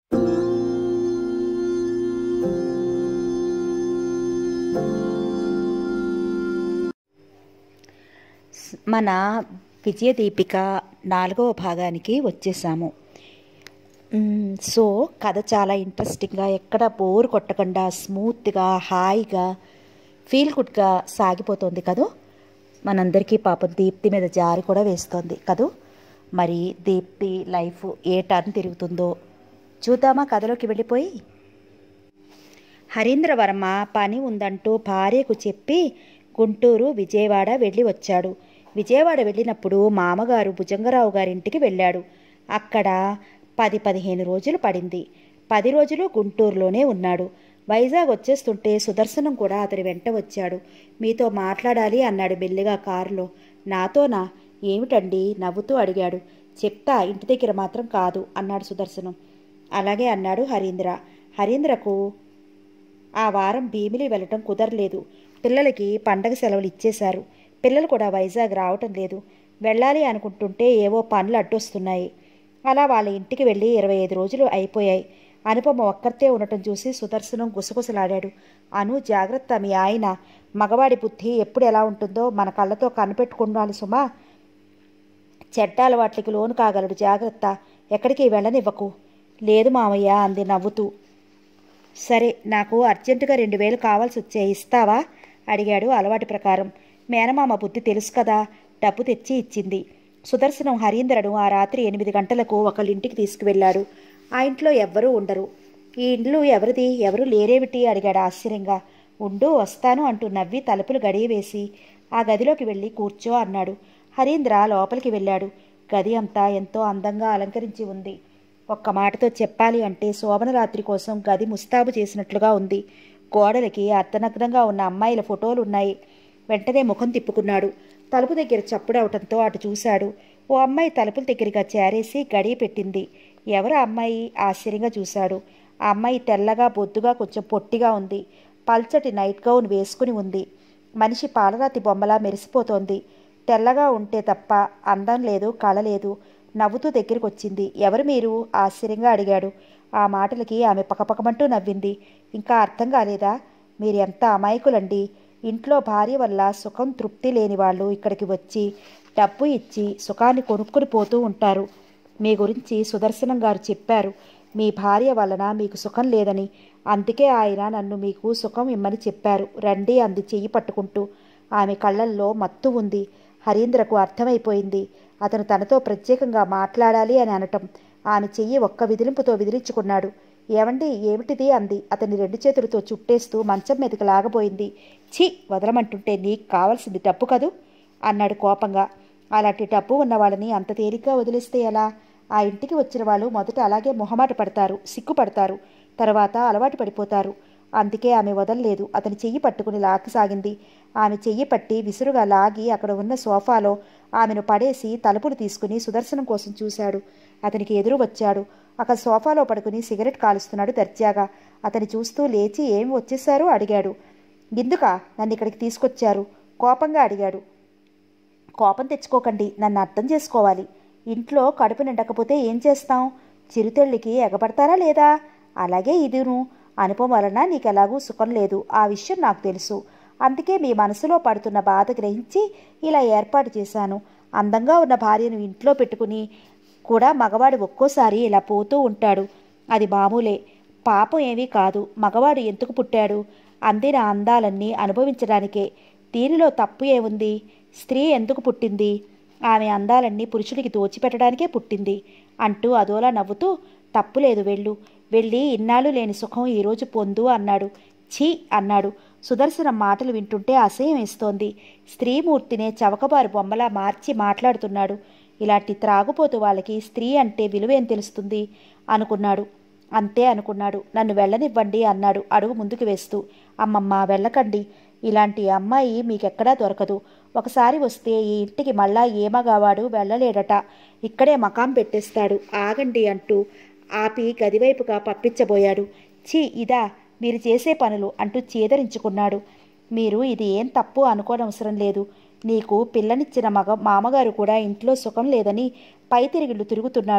మన విజయదీపిక నాలుగవ భాగానికి వచ్చేసాము మ్మ్, సో కథ చాలా ఇంట్రెస్టింగ్గా ఎక్కడ బోర్ కొట్టకుండా స్మూత్గా హాయిగా ఫీల్ గుడ్గా సాగిపోతుంది కదూ మనందరికీ పాపం దీప్తి మీద జారి కూడా వేస్తోంది కదూ మరి దీప్తి లైఫ్ ఏ టర్న్ తిరుగుతుందో చూద్దామా కథలోకి వెళ్ళిపోయి హరీంద్రవర్మ పని ఉందంటూ భార్యకు చెప్పి గుంటూరు విజయవాడ వెళ్ళి వచ్చాడు విజయవాడ వెళ్ళినప్పుడు మామగారు భుజంగరావు గారింటికి వెళ్ళాడు అక్కడ పది పదిహేను రోజులు పడింది పది రోజులు గుంటూరులోనే ఉన్నాడు వైజాగ్ వచ్చేస్తుంటే సుదర్శనం కూడా అతని వెంట వచ్చాడు మీతో మాట్లాడాలి అన్నాడు మెల్లిగా కారులో నాతోనా ఏమిటండి నవ్వుతూ అడిగాడు చెప్తా ఇంటి దగ్గర మాత్రం కాదు అన్నాడు సుదర్శనం అలాగే అన్నాడు హరీంద్ర హరీంద్రకు ఆ వారం భీమిలి వెళ్ళటం కుదరలేదు పిల్లలకి పండగ సెలవులు ఇచ్చేశారు పిల్లలు కూడా వైజాగ్ రావటం లేదు వెళ్ళాలి అనుకుంటుంటే ఏవో పనులు అడ్డొస్తున్నాయి అలా వాళ్ళ ఇంటికి వెళ్ళి ఇరవై ఐదు రోజులు అయిపోయాయి అనుపమ ఒక్కరితే ఉండటం చూసి సుదర్శనం గుసగుసలాడాడు అను జాగ్రత్త మీ ఆయన మగవాడి బుద్ధి ఎప్పుడు ఎలా ఉంటుందో మన కళ్ళతో కనిపెట్టుకున్నాను సుమా చెడ్డ అలవాట్లకి లోను కాగలడు జాగ్రత్త ఎక్కడికి వెళ్ళనివ్వకు లేదు మామయ్య అంది నవ్వుతూ సరే నాకు అర్జెంటుగా రెండు వేలు కావాల్సి వచ్చే ఇస్తావా అడిగాడు అలవాటు ప్రకారం మేనమామ బుద్ధి తెలుసు కదా డబ్బు తెచ్చి ఇచ్చింది సుదర్శనం హరీంద్రను ఆ రాత్రి ఎనిమిది గంటలకు ఒకళ్ళ ఇంటికి తీసుకువెళ్ళాడు ఆ ఇంట్లో ఎవ్వరూ ఉండరు ఈ ఇండ్లు ఎవరిది ఎవరు లేరేమిటి అడిగాడు ఆశ్చర్యంగా ఉండు వస్తాను అంటూ నవ్వి తలుపులు గడియ వేసి ఆ గదిలోకి వెళ్ళి కూర్చో అన్నాడు హరీంద్ర లోపలికి వెళ్ళాడు గది అంతా ఎంతో అందంగా అలంకరించి ఉంది ఒక్క మాటతో చెప్పాలి అంటే శోభనరాత్రి కోసం గది ముస్తాబు చేసినట్లుగా ఉంది గోడలకి అర్ధనగ్నంగా ఉన్న అమ్మాయిల ఫోటోలు ఉన్నాయి వెంటనే ముఖం తిప్పుకున్నాడు తలుపు దగ్గర చప్పుడవటంతో అటు చూశాడు ఓ అమ్మాయి తలుపుల దగ్గరగా చేరేసి గడియ పెట్టింది ఎవరు ఆ అమ్మాయి ఆశ్చర్యంగా చూశాడు ఆ అమ్మాయి తెల్లగా బొద్దుగా కొంచెం పొట్టిగా ఉంది పల్చటి నైట్ గౌన్ వేసుకుని ఉంది మనిషి పాలరాతి బొమ్మలా మెరిసిపోతోంది తెల్లగా ఉంటే తప్ప అందం లేదు కళ లేదు నవ్వుతూ దగ్గరికి వచ్చింది ఎవరు మీరు ఆశ్చర్యంగా అడిగాడు ఆ మాటలకి ఆమె పకపకమంటూ నవ్వింది ఇంకా అర్థం కాలేదా మీరు ఎంత అమాయకులండి ఇంట్లో భార్య వల్ల సుఖం తృప్తి లేని వాళ్ళు ఇక్కడికి వచ్చి డబ్బు ఇచ్చి సుఖాన్ని కొనుక్కుని పోతూ ఉంటారు మీ గురించి సుదర్శనం గారు చెప్పారు మీ భార్య వలన మీకు సుఖం లేదని అందుకే ఆయన నన్ను మీకు సుఖం ఇమ్మని చెప్పారు రండి అంది చెయ్యి పట్టుకుంటూ ఆమె కళ్ళల్లో మత్తు ఉంది హరీంద్రకు అర్థమైపోయింది అతను తనతో ప్రత్యేకంగా మాట్లాడాలి అని అనటం ఆమె చెయ్యి ఒక్క విదిలింపుతో విదిలించుకున్నాడు ఏమండి ఏమిటిది అంది అతని రెండు చేతులతో చుట్టేస్తూ మంచం మీదకి లాగబోయింది ఛీ వదలమంటుంటే నీకు కావాల్సింది డబ్బు కదూ అన్నాడు కోపంగా అలాంటి డబ్బు ఉన్న వాళ్ళని అంత తేలిగ్గా వదిలేస్తే ఎలా ఆ ఇంటికి వచ్చిన వాళ్ళు మొదట అలాగే మొహమాట పడతారు సిగ్గుపడతారు తర్వాత అలవాటు పడిపోతారు అందుకే ఆమె వదలలేదు అతని చెయ్యి పట్టుకుని లాగసాగింది ఆమె చెయ్యి పట్టి విసురుగా లాగి అక్కడ ఉన్న సోఫాలో ఆమెను పడేసి తలుపులు తీసుకుని సుదర్శనం కోసం చూశాడు అతనికి ఎదురు వచ్చాడు అక్కడ సోఫాలో పడుకుని సిగరెట్ కాలుస్తున్నాడు దర్జాగా అతని చూస్తూ లేచి ఏమి వచ్చేశారు అడిగాడు ఎందుకా నన్ను ఇక్కడికి తీసుకొచ్చారు కోపంగా అడిగాడు కోపం తెచ్చుకోకండి నన్ను అర్థం చేసుకోవాలి ఇంట్లో కడుపు నిండకపోతే ఏం చేస్తాం చిరుతెళ్ళికి ఎగబడతారా లేదా అలాగే ఇదిను అనుపం వలన నీకెలాగూ సుఖం లేదు ఆ విషయం నాకు తెలుసు అందుకే మీ మనసులో పడుతున్న బాధ గ్రహించి ఇలా ఏర్పాటు చేశాను అందంగా ఉన్న భార్యను ఇంట్లో పెట్టుకుని కూడా మగవాడు ఒక్కోసారి ఇలా పోతూ ఉంటాడు అది మామూలే పాపం ఏమీ కాదు మగవాడు ఎందుకు పుట్టాడు అందిన అందాలన్నీ అనుభవించడానికే దీనిలో తప్పు ఏముంది స్త్రీ ఎందుకు పుట్టింది ఆమె అందాలన్నీ పురుషుడికి దోచిపెట్టడానికే పుట్టింది అంటూ అదోలా నవ్వుతూ తప్పులేదు వెళ్ళు వెళ్ళి ఇన్నాళ్ళు లేని సుఖం ఈరోజు పొందు అన్నాడు ఛీ అన్నాడు సుదర్శనం మాటలు వింటుంటే అసహ్యం వేస్తోంది స్త్రీమూర్తినే చవకబారు బొమ్మలా మార్చి మాట్లాడుతున్నాడు ఇలాంటి త్రాగుపోతు వాళ్ళకి స్త్రీ అంటే విలువేం తెలుస్తుంది అనుకున్నాడు అంతే అనుకున్నాడు నన్ను వెళ్ళనివ్వండి అన్నాడు అడుగు ముందుకు వేస్తూ అమ్మమ్మ వెళ్ళకండి ఇలాంటి అమ్మాయి మీకెక్కడా దొరకదు ఒకసారి వస్తే ఈ ఇంటికి మళ్ళా ఏమగావాడు వెళ్ళలేడట ఇక్కడే మకాం పెట్టేస్తాడు ఆగండి అంటూ ఆపి గదివైపుగా పంపించబోయాడు ఛీ ఇదా మీరు చేసే పనులు అంటూ చేదరించుకున్నాడు మీరు ఇది ఏం తప్పు అనుకోనవసరం లేదు నీకు పిల్లనిచ్చిన మగ మామగారు కూడా ఇంట్లో సుఖం లేదని పై తిరిగిళ్ళు తిరుగుతున్నాడు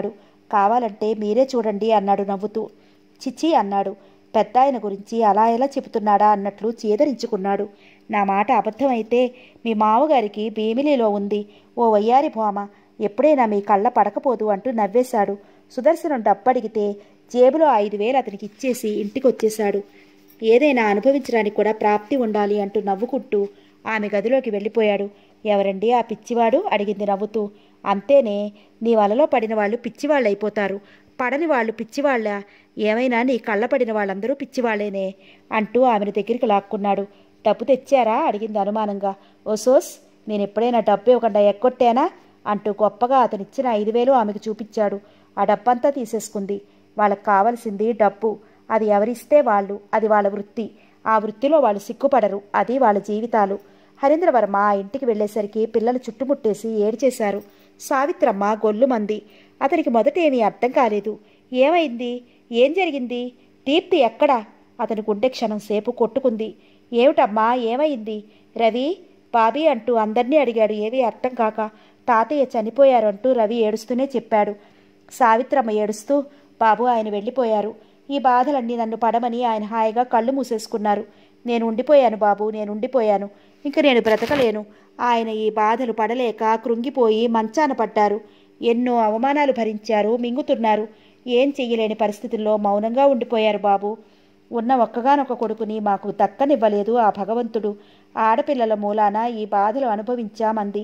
కావాలంటే మీరే చూడండి అన్నాడు నవ్వుతూ చిచ్చి అన్నాడు పెద్ద ఆయన గురించి అలా ఎలా చెబుతున్నాడా అన్నట్లు చేదరించుకున్నాడు నా మాట అబద్ధమైతే మీ మామగారికి భీమిలిలో ఉంది ఓ వయ్యారి భామ ఎప్పుడైనా మీ కళ్ళ పడకపోదు అంటూ నవ్వేశాడు సుదర్శనం డబ్బడిగితే జేబులో ఐదు వేలు అతనికి ఇచ్చేసి ఇంటికి వచ్చేశాడు ఏదైనా అనుభవించడానికి కూడా ప్రాప్తి ఉండాలి అంటూ నవ్వుకుంటూ ఆమె గదిలోకి వెళ్ళిపోయాడు ఎవరండి ఆ పిచ్చివాడు అడిగింది నవ్వుతూ అంతేనే నీ వలలో పడిన వాళ్ళు పిచ్చివాళ్ళు అయిపోతారు పడని వాళ్ళు పిచ్చివాళ్ళ ఏమైనా నీ కళ్ళ పడిన వాళ్ళందరూ పిచ్చివాళ్లేనే అంటూ ఆమెను దగ్గరికి లాక్కున్నాడు డబ్బు తెచ్చారా అడిగింది అనుమానంగా ఓ సోస్ నేను ఎప్పుడైనా డబ్బు ఇవ్వకుండా ఎక్కొట్టానా అంటూ గొప్పగా అతనిచ్చిన ఐదు వేలు ఆమెకు చూపించాడు ఆ డబ్బంతా తీసేసుకుంది వాళ్ళకి కావలసింది డబ్బు అది ఎవరిస్తే వాళ్ళు అది వాళ్ళ వృత్తి ఆ వృత్తిలో వాళ్ళు సిగ్గుపడరు అది వాళ్ళ జీవితాలు హరీంద్రవర్మ ఆ ఇంటికి వెళ్ళేసరికి పిల్లలు చుట్టుముట్టేసి ఏడ్చేశారు సావిత్రమ్మ గొల్లుమంది అతనికి మొదట ఏమీ అర్థం కాలేదు ఏమైంది ఏం జరిగింది దీప్తి ఎక్కడా అతని గుండె క్షణం సేపు కొట్టుకుంది ఏమిటమ్మా ఏమైంది రవి బాబీ అంటూ అందర్నీ అడిగాడు ఏమీ అర్థం కాక తాతయ్య చనిపోయారు అంటూ రవి ఏడుస్తూనే చెప్పాడు సావిత్రమ్మ ఏడుస్తూ బాబు ఆయన వెళ్ళిపోయారు ఈ బాధలన్నీ నన్ను పడమని ఆయన హాయిగా కళ్ళు మూసేసుకున్నారు నేను ఉండిపోయాను బాబు నేను ఉండిపోయాను ఇంక నేను బ్రతకలేను ఆయన ఈ బాధలు పడలేక కృంగిపోయి మంచాన పడ్డారు ఎన్నో అవమానాలు భరించారు మింగుతున్నారు ఏం చెయ్యలేని పరిస్థితుల్లో మౌనంగా ఉండిపోయారు బాబు ఉన్న ఒక్కగానొక్క కొడుకుని మాకు దక్కనివ్వలేదు ఆ భగవంతుడు ఆడపిల్లల మూలాన ఈ బాధలు అనుభవించామంది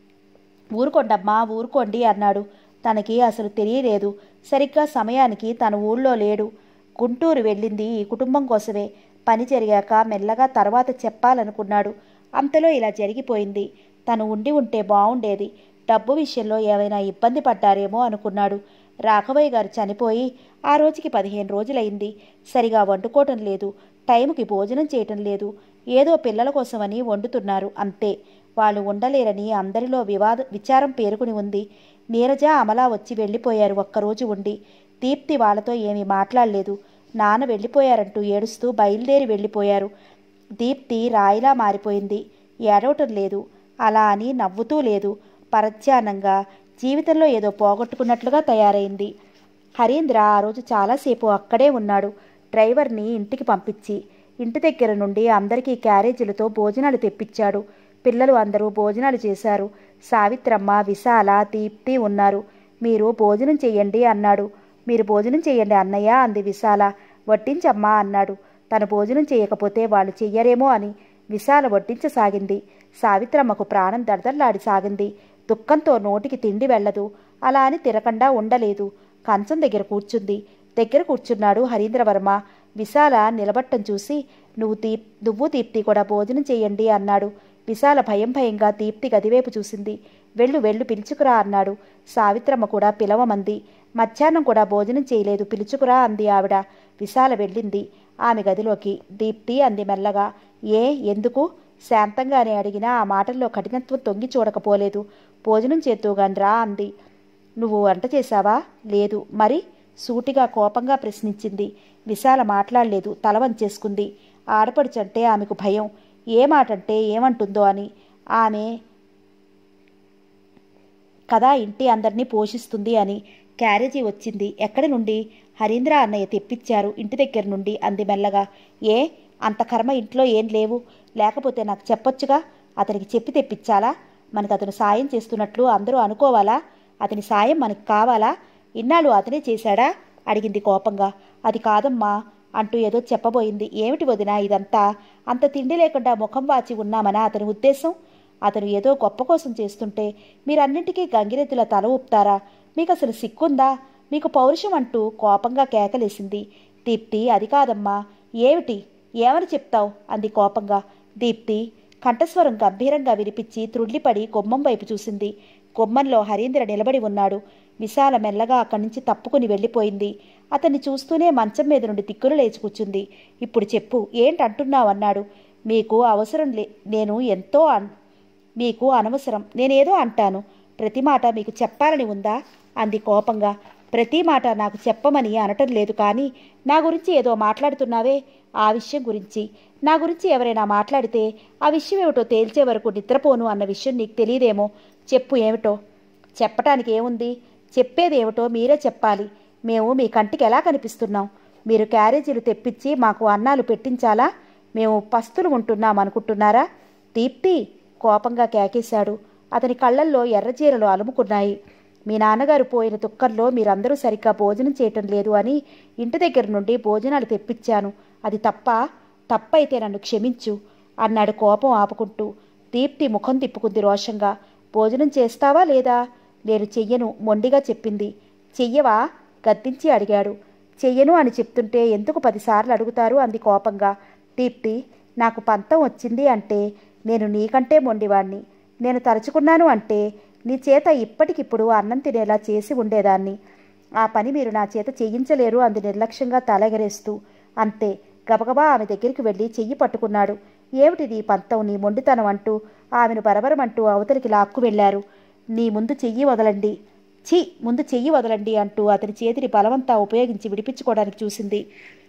ఊరుకోండమ్మా ఊరుకోండి అన్నాడు తనకి అసలు తెలియలేదు సరిగ్గా సమయానికి తన ఊళ్ళో లేడు గుంటూరు వెళ్ళింది ఈ కుటుంబం కోసమే పని జరిగాక మెల్లగా తర్వాత చెప్పాలనుకున్నాడు అంతలో ఇలా జరిగిపోయింది తను ఉండి ఉంటే బాగుండేది డబ్బు విషయంలో ఏమైనా ఇబ్బంది పడ్డారేమో అనుకున్నాడు రాఘవయ్య గారు చనిపోయి ఆ రోజుకి పదిహేను రోజులైంది సరిగా వండుకోవటం లేదు టైంకి భోజనం చేయటం లేదు ఏదో పిల్లల కోసమని వండుతున్నారు అంతే వాళ్ళు ఉండలేరని అందరిలో వివాద విచారం పేరుకుని ఉంది నీరజ అమలా వచ్చి వెళ్ళిపోయారు ఒక్కరోజు ఉండి దీప్తి వాళ్ళతో ఏమీ మాట్లాడలేదు నాన్న వెళ్ళిపోయారంటూ ఏడుస్తూ బయలుదేరి వెళ్ళిపోయారు దీప్తి రాయిలా మారిపోయింది ఏడవటం లేదు అలా అని నవ్వుతూ లేదు పరధ్యానంగా జీవితంలో ఏదో పోగొట్టుకున్నట్లుగా తయారైంది హరీంద్ర ఆ రోజు చాలాసేపు అక్కడే ఉన్నాడు డ్రైవర్ని ఇంటికి పంపించి ఇంటి దగ్గర నుండి అందరికీ క్యారేజీలతో భోజనాలు తెప్పించాడు పిల్లలు అందరూ భోజనాలు చేశారు సావిత్రమ్మ విశాల దీప్తి ఉన్నారు మీరు భోజనం చెయ్యండి అన్నాడు మీరు భోజనం చెయ్యండి అన్నయ్య అంది విశాల వడ్డించమ్మా అన్నాడు తను భోజనం చేయకపోతే వాళ్ళు చెయ్యరేమో అని విశాల వడ్డించసాగింది సావిత్రమ్మకు ప్రాణం దడదల్లాడి సాగింది దుఃఖంతో నోటికి తిండి వెళ్ళదు అలా అని తిరగకుండా ఉండలేదు కంచం దగ్గర కూర్చుంది దగ్గర కూర్చున్నాడు హరీంద్రవర్మ విశాల నిలబట్టం చూసి నువ్వు దీప్ నువ్వు దీప్తి కూడా భోజనం చేయండి అన్నాడు విశాల భయం భయంగా దీప్తి గదివైపు చూసింది వెళ్ళు వెళ్ళు పిలుచుకురా అన్నాడు సావిత్రమ్మ కూడా పిలవమంది మధ్యాహ్నం కూడా భోజనం చేయలేదు పిలుచుకురా అంది ఆవిడ విశాల వెళ్ళింది ఆమె గదిలోకి దీప్తి అంది మెల్లగా ఏ ఎందుకు శాంతంగానే అడిగినా ఆ మాటల్లో కఠినత్వం తొంగి చూడకపోలేదు భోజనం చేద్దుగాని రా అంది నువ్వు వంట చేశావా లేదు మరి సూటిగా కోపంగా ప్రశ్నించింది విశాల మాట్లాడలేదు తల వంచేసుకుంది ఆడపడుచంటే ఆమెకు భయం ఏ మాటంటే ఏమంటుందో అని ఆమె కదా ఇంటి అందరినీ పోషిస్తుంది అని క్యారేజీ వచ్చింది ఎక్కడి నుండి హరీంద్ర అన్నయ్య తెప్పించారు ఇంటి దగ్గర నుండి అంది మెల్లగా ఏ అంత కర్మ ఇంట్లో ఏం లేవు లేకపోతే నాకు చెప్పొచ్చుగా అతనికి చెప్పి తెప్పించాలా మనకు అతను సాయం చేస్తున్నట్లు అందరూ అనుకోవాలా అతని సాయం మనకు కావాలా ఇన్నాళ్ళు అతనే చేశాడా అడిగింది కోపంగా అది కాదమ్మా అంటూ ఏదో చెప్పబోయింది ఏమిటి వదినా ఇదంతా అంత తిండి లేకుండా ముఖం వాచి ఉన్నామనా అతని ఉద్దేశం అతను ఏదో గొప్ప కోసం చేస్తుంటే మీరన్నింటికీ గంగిరెద్దుల తల ఊపుతారా మీకు అసలు సిగ్గుందా మీకు పౌరుషం అంటూ కోపంగా కేకలేసింది దీప్తి అది కాదమ్మా ఏమిటి ఏమని చెప్తావు అంది కోపంగా దీప్తి కంఠస్వరం గంభీరంగా వినిపించి త్రుళ్ళిపడి గుమ్మం వైపు చూసింది గుమ్మంలో హరీంద్ర నిలబడి ఉన్నాడు విశాల మెల్లగా అక్కడి నుంచి తప్పుకుని వెళ్ళిపోయింది అతన్ని చూస్తూనే మంచం మీద నుండి దిక్కులు లేచి కూర్చుంది ఇప్పుడు చెప్పు ఏంటంటున్నావు అన్నాడు మీకు అవసరం లే నేను ఎంతో అన్ మీకు అనవసరం నేనేదో అంటాను ప్రతి మాట మీకు చెప్పాలని ఉందా అంది కోపంగా ప్రతి మాట నాకు చెప్పమని అనటం లేదు కానీ నా గురించి ఏదో మాట్లాడుతున్నావే ఆ విషయం గురించి నా గురించి ఎవరైనా మాట్లాడితే ఆ విషయం ఏమిటో తేల్చే వరకు నిద్రపోను అన్న విషయం నీకు తెలియదేమో చెప్పు ఏమిటో చెప్పటానికి ఏముంది చెప్పేదేమిటో మీరే చెప్పాలి మేము మీ కంటికి ఎలా కనిపిస్తున్నాం మీరు క్యారేజీలు తెప్పించి మాకు అన్నాలు పెట్టించాలా మేము పస్తులు ఉంటున్నాం అనుకుంటున్నారా దీప్తి కోపంగా కేకేశాడు అతని కళ్ళల్లో ఎర్రచీరలు అలుముకున్నాయి మీ నాన్నగారు పోయిన దుఃఖంలో మీరందరూ సరిగ్గా భోజనం చేయటం లేదు అని ఇంటి దగ్గర నుండి భోజనాలు తెప్పించాను అది తప్ప తప్పైతే నన్ను క్షమించు అన్నాడు కోపం ఆపుకుంటూ దీప్తి ముఖం తిప్పుకుంది రోషంగా భోజనం చేస్తావా లేదా నేను చెయ్యను మొండిగా చెప్పింది చెయ్యవా గద్దించి అడిగాడు చెయ్యను అని చెప్తుంటే ఎందుకు పదిసార్లు అడుగుతారు అంది కోపంగా దీప్తి నాకు పంతం వచ్చింది అంటే నేను నీకంటే మొండివాణ్ణి నేను తలుచుకున్నాను అంటే నీ చేత ఇప్పటికిప్పుడు అన్నం తినేలా చేసి ఉండేదాన్ని ఆ పని మీరు నా చేత చేయించలేరు అంది నిర్లక్ష్యంగా తలెగరేస్తూ అంతే గబగబా ఆమె దగ్గరికి వెళ్ళి చెయ్యి పట్టుకున్నాడు ఏమిటిది పంతం నీ మొండితనం అంటూ ఆమెను బరబరమంటూ అవతలికి లాక్కు వెళ్ళారు నీ ముందు చెయ్యి వదలండి ఛీ ముందు చెయ్యి వదలండి అంటూ అతని చేతిని బలవంతా ఉపయోగించి విడిపించుకోవడానికి చూసింది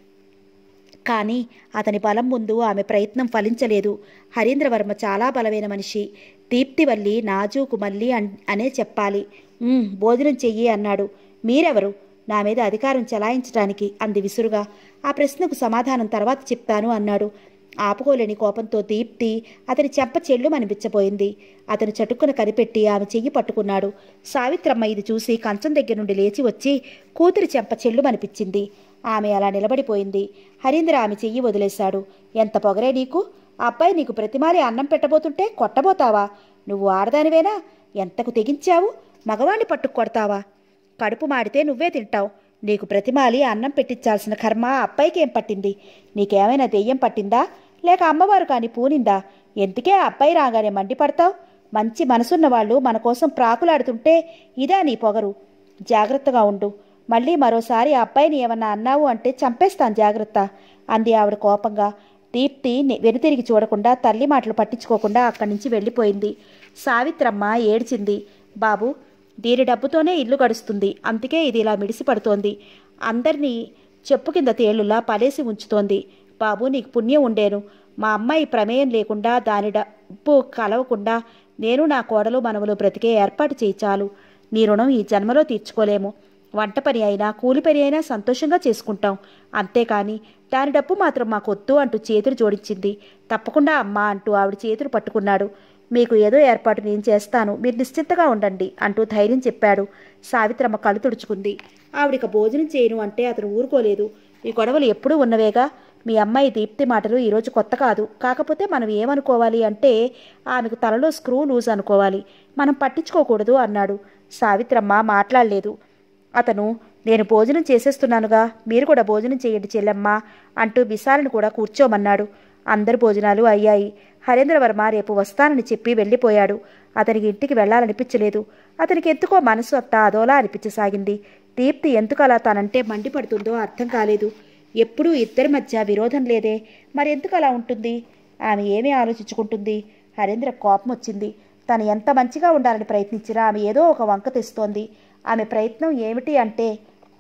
కానీ అతని బలం ముందు ఆమె ప్రయత్నం ఫలించలేదు హరీంద్రవర్మ చాలా బలమైన మనిషి దీప్తివల్లి నాజూకు మళ్ళీ అన్ అనే చెప్పాలి "ఉమ్, భోజనం చెయ్యి అన్నాడు మీరెవరు నా మీద అధికారం చెలాయించడానికి అంది విసురుగా ఆ ప్రశ్నకు సమాధానం తర్వాత చెప్తాను అన్నాడు ఆపుకోలేని కోపంతో దీప్తి అతని చెంప చెల్లు అనిపించబోయింది అతను చటుక్కున కనిపెట్టి ఆమె చెయ్యి పట్టుకున్నాడు సావిత్రమ్మ ఇది చూసి కంచం దగ్గర నుండి లేచి వచ్చి కూతురి చెంప చెల్లు అనిపించింది ఆమె అలా నిలబడిపోయింది హరీంద్ర ఆమె చెయ్యి వదిలేశాడు ఎంత పొగరే నీకు ఆ అబ్బాయి నీకు ప్రతిమాలి అన్నం పెట్టబోతుంటే కొట్టబోతావా నువ్వు ఆడదానివేనా ఎంతకు తెగించావు మగవాణ్ణి పట్టుకు కొడతావా కడుపు మాడితే నువ్వే తింటావు నీకు ప్రతిమాలి అన్నం పెట్టించాల్సిన కర్మ ఆ అబ్బాయికి ఏం పట్టింది నీకేమైనా దెయ్యం పట్టిందా లేక అమ్మవారు కాని పూనిందా ఎందుకే ఆ అబ్బాయి రాగానే మండిపడతావు మంచి మనసున్న వాళ్ళు మన కోసం ప్రాకులాడుతుంటే ఇదా నీ పొగరు జాగ్రత్తగా ఉండు మళ్ళీ మరోసారి ఆ అబ్బాయిని ఏమన్నా అన్నావు అంటే చంపేస్తాను జాగ్రత్త అంది ఆవిడ కోపంగా దీప్తి ని- వెనుతిరిగి చూడకుండా తల్లి మాటలు పట్టించుకోకుండా అక్కడి నుంచి వెళ్ళిపోయింది సావిత్రమ్మ ఏడ్చింది బాబు దీని డబ్బుతోనే ఇల్లు గడుస్తుంది అందుకే ఇది ఇలా మిడిసి పడుతోంది అందరినీ చెప్పు కింద తేలులా పలేసి ఉంచుతోంది బాబు నీకు పుణ్యం ఉండేను మా అమ్మాయి ప్రమేయం లేకుండా దాని డబ్బు కలవకుండా నేను నా కోడలు మనవలు బ్రతికే ఏర్పాటు చేయి చాలు నీ రుణం ఈ జన్మలో తీర్చుకోలేము వంట పని అయినా కూలి పని అయినా సంతోషంగా చేసుకుంటాం అంతేకాని దాని డబ్బు మాత్రం మాకొద్దు అంటూ చేతులు జోడించింది తప్పకుండా అమ్మా అంటూ ఆవిడ చేతులు పట్టుకున్నాడు మీకు ఏదో ఏర్పాటు నేను చేస్తాను మీరు నిశ్చింతగా ఉండండి అంటూ ధైర్యం చెప్పాడు సావిత్రమ్మ కళ్ళు తుడుచుకుంది ఆవిడిక భోజనం చేయను అంటే అతను ఊరుకోలేదు ఈ గొడవలు ఎప్పుడూ ఉన్నవేగా మీ అమ్మాయి దీప్తి మాటలు ఈరోజు కొత్త కాదు కాకపోతే మనం ఏమనుకోవాలి అంటే ఆమెకు తలలో స్క్రూ లూజ్ అనుకోవాలి మనం పట్టించుకోకూడదు అన్నాడు సావిత్రమ్మ మాట్లాడలేదు అతను నేను భోజనం చేసేస్తున్నానుగా మీరు కూడా భోజనం చేయండి చెల్లెమ్మ అంటూ విశాలను కూడా కూర్చోమన్నాడు అందరు భోజనాలు అయ్యాయి హరేంద్రవర్మ రేపు వస్తానని చెప్పి వెళ్ళిపోయాడు అతనికి ఇంటికి వెళ్ళాలనిపించలేదు అతనికి ఎందుకో మనసు అంతా అదోలా అనిపించసాగింది దీప్తి ఎందుకు అలా తనంటే మండిపడుతుందో అర్థం కాలేదు ఎప్పుడూ ఇద్దరి మధ్య విరోధం లేదే మరెందుకు అలా ఉంటుంది ఆమె ఏమీ ఆలోచించుకుంటుంది హరేంద్ర కోపం వచ్చింది తను ఎంత మంచిగా ఉండాలని ప్రయత్నించినా ఆమె ఏదో ఒక వంక తెస్తోంది ఆమె ప్రయత్నం ఏమిటి అంటే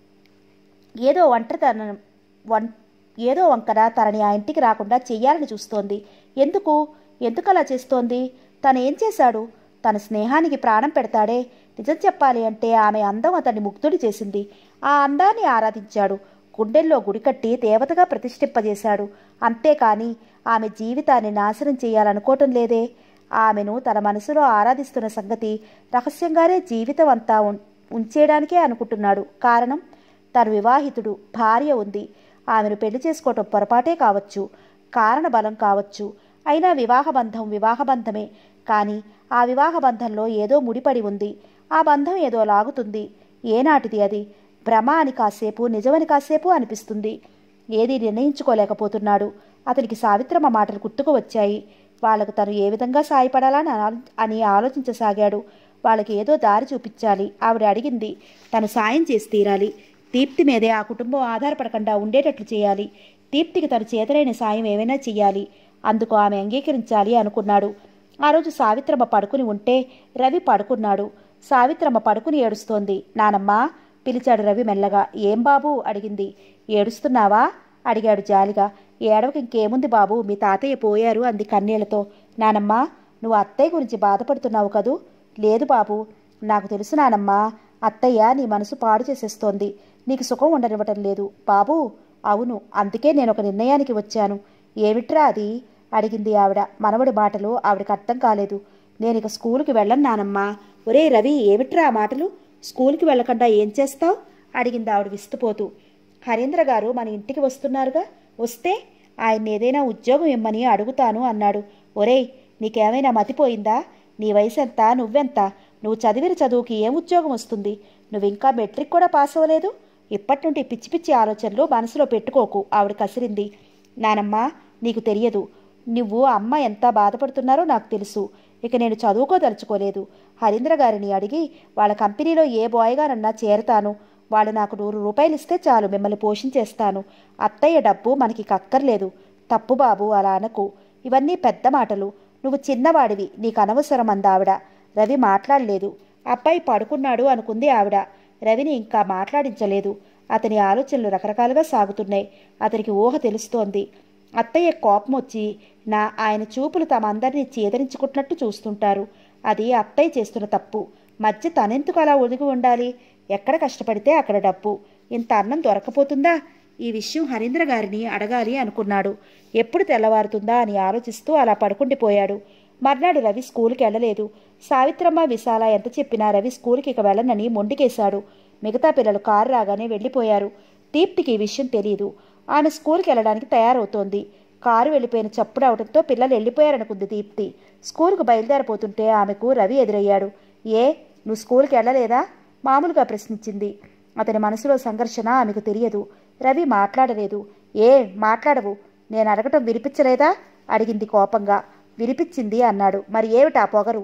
ఏదో ఒంటరితనం వన్ ఏదో వంకన తనని ఆ ఇంటికి రాకుండా చెయ్యాలని చూస్తోంది ఎందుకు ఎందుకు అలా చేస్తోంది తను ఏం చేశాడు తన స్నేహానికి ప్రాణం పెడతాడే నిజం చెప్పాలి అంటే ఆమె అందం అతన్ని ముగ్ధుడి చేసింది ఆ అందాన్ని ఆరాధించాడు గుండెల్లో గుడికట్టి దేవతగా ప్రతిష్ఠింపజేశాడు అంతేకాని ఆమె జీవితాన్ని నాశనం చేయాలనుకోవటం లేదే ఆమెను తన మనసులో ఆరాధిస్తున్న సంగతి రహస్యంగానే జీవితం అంతా ఉం- ఉంచేయడానికే అనుకుంటున్నాడు కారణం తను వివాహితుడు భార్య ఉంది ఆమెను పెళ్లి చేసుకోవటం పొరపాటే కావచ్చు కారణ బలం కావచ్చు అయినా వివాహ బంధం వివాహ బంధమే కానీ ఆ వివాహ బంధంలో ఏదో ముడిపడి ఉంది ఆ బంధం ఏదో లాగుతుంది ఏనాటిది అది భ్రమ అని కాసేపు నిజమని కాసేపు అనిపిస్తుంది ఏది నిర్ణయించుకోలేకపోతున్నాడు అతనికి సావిత్రమ్మ మాటలు గుర్తుకు వచ్చాయి వాళ్లకు తను ఏ విధంగా సాయపడాలని ఆలో- అని ఆలోచించసాగాడు వాళ్ళకి ఏదో దారి చూపించాలి ఆవిడ అడిగింది తను సాయం చేసి తీరాలి దీప్తి మీదే ఆ కుటుంబం ఆధారపడకుండా ఉండేటట్లు చేయాలి దీప్తికి తన చేతలైన సాయం ఏమైనా చెయ్యాలి అందుకు ఆమె అంగీకరించాలి అనుకున్నాడు ఆ రోజు సావిత్రమ్మ పడుకుని ఉంటే రవి పడుకున్నాడు సావిత్రమ్మ పడుకుని ఏడుస్తోంది నానమ్మా పిలిచాడు రవి మెల్లగా ఏం బాబు అడిగింది ఏడుస్తున్నావా అడిగాడు జాలిగా ఏడవకి ఇంకేముంది బాబు మీ తాతయ్య పోయారు అంది కన్నీళ్లతో నానమ్మా నువ్వు అత్తయ్య గురించి బాధపడుతున్నావు కదూ లేదు బాబు నాకు తెలుసు నానమ్మా అత్తయ్య నీ మనసు పాడు చేసేస్తోంది నీకు సుఖం ఉండనివ్వటం లేదు బాబు అవును అందుకే నేను ఒక నిర్ణయానికి వచ్చాను ఏమిట్రా అది అడిగింది ఆవిడ మనవడి మాటలు ఆవిడకి అర్థం కాలేదు నేను ఇక స్కూల్కి వెళ్ళను నానమ్మా ఒరే రవి ఏమిట్రా ఆ మాటలు స్కూల్కి వెళ్ళకుండా ఏం చేస్తావు అడిగింది ఆవిడ విస్తుపోతూ హరీంద్ర గారు మన ఇంటికి వస్తున్నారుగా వస్తే ఆయన ఏదైనా ఉద్యోగం ఇమ్మని అడుగుతాను అన్నాడు ఒరేయ్ నీకేమైనా మతిపోయిందా నీ వయసు ఎంత నువ్వెంత నువ్వు చదివిన చదువుకి ఏం ఉద్యోగం వస్తుంది నువ్వు ఇంకా మెట్రిక్ కూడా పాస్ అవ్వలేదు ఇప్పటి నుండి పిచ్చి పిచ్చి ఆలోచనలు మనసులో పెట్టుకోకు ఆవిడ కసిరింది నానమ్మ నీకు తెలియదు నువ్వు అమ్మ ఎంత బాధపడుతున్నారో నాకు తెలుసు ఇక నేను చదువుకోదలుచుకోలేదు హరీంద్ర గారిని అడిగి వాళ్ళ కంపెనీలో ఏ బాయ్గానన్నా చేరతాను వాళ్ళు నాకు నూరు రూపాయలు ఇస్తే చాలు మిమ్మల్ని పోషించేస్తాను అత్తయ్య డబ్బు మనకి కక్కర్లేదు తప్పు బాబు అలా అనకు ఇవన్నీ పెద్ద మాటలు నువ్వు చిన్నవాడివి నీకు అనవసరం అందావిడ రవి మాట్లాడలేదు అబ్బాయి పడుకున్నాడు అనుకుంది ఆవిడ రవిని ఇంకా మాట్లాడించలేదు అతని ఆలోచనలు రకరకాలుగా సాగుతున్నాయి అతనికి ఊహ తెలుస్తోంది అత్తయ్య కోపం వచ్చి నా ఆయన చూపులు తమ అందరినీ చేదరించుకుంటున్నట్టు చూస్తుంటారు అది అత్తయ్య చేస్తున్న తప్పు మధ్య తనెందుకు అలా ఒదిగి ఉండాలి ఎక్కడ కష్టపడితే అక్కడ డబ్బు ఇంత అన్నం దొరకపోతుందా ఈ విషయం హరీంద్ర గారిని అడగాలి అనుకున్నాడు ఎప్పుడు తెల్లవారుతుందా అని ఆలోచిస్తూ అలా పడుకుండిపోయాడు మర్నాడు రవి స్కూల్కి వెళ్ళలేదు సావిత్రమ్మ విశాల ఎంత చెప్పినా రవి స్కూల్కి ఇక వెళ్ళనని మొండికేశాడు మిగతా పిల్లలు కారు రాగానే వెళ్ళిపోయారు దీప్తికి ఈ విషయం తెలియదు ఆమె స్కూల్కి వెళ్ళడానికి తయారవుతోంది కారు వెళ్ళిపోయిన చప్పుడు అవడంతో పిల్లలు వెళ్ళిపోయారనుకుంది దీప్తి స్కూల్కు బయలుదేరిపోతుంటే ఆమెకు రవి ఎదురయ్యాడు ఏ నువ్వు స్కూల్కి వెళ్ళలేదా మామూలుగా ప్రశ్నించింది అతని మనసులో సంఘర్షణ ఆమెకు తెలియదు రవి మాట్లాడలేదు ఏ మాట్లాడవు నేను అడగటం వినిపించలేదా అడిగింది కోపంగా వినిపించింది అన్నాడు మరి ఏమిటా పొగరు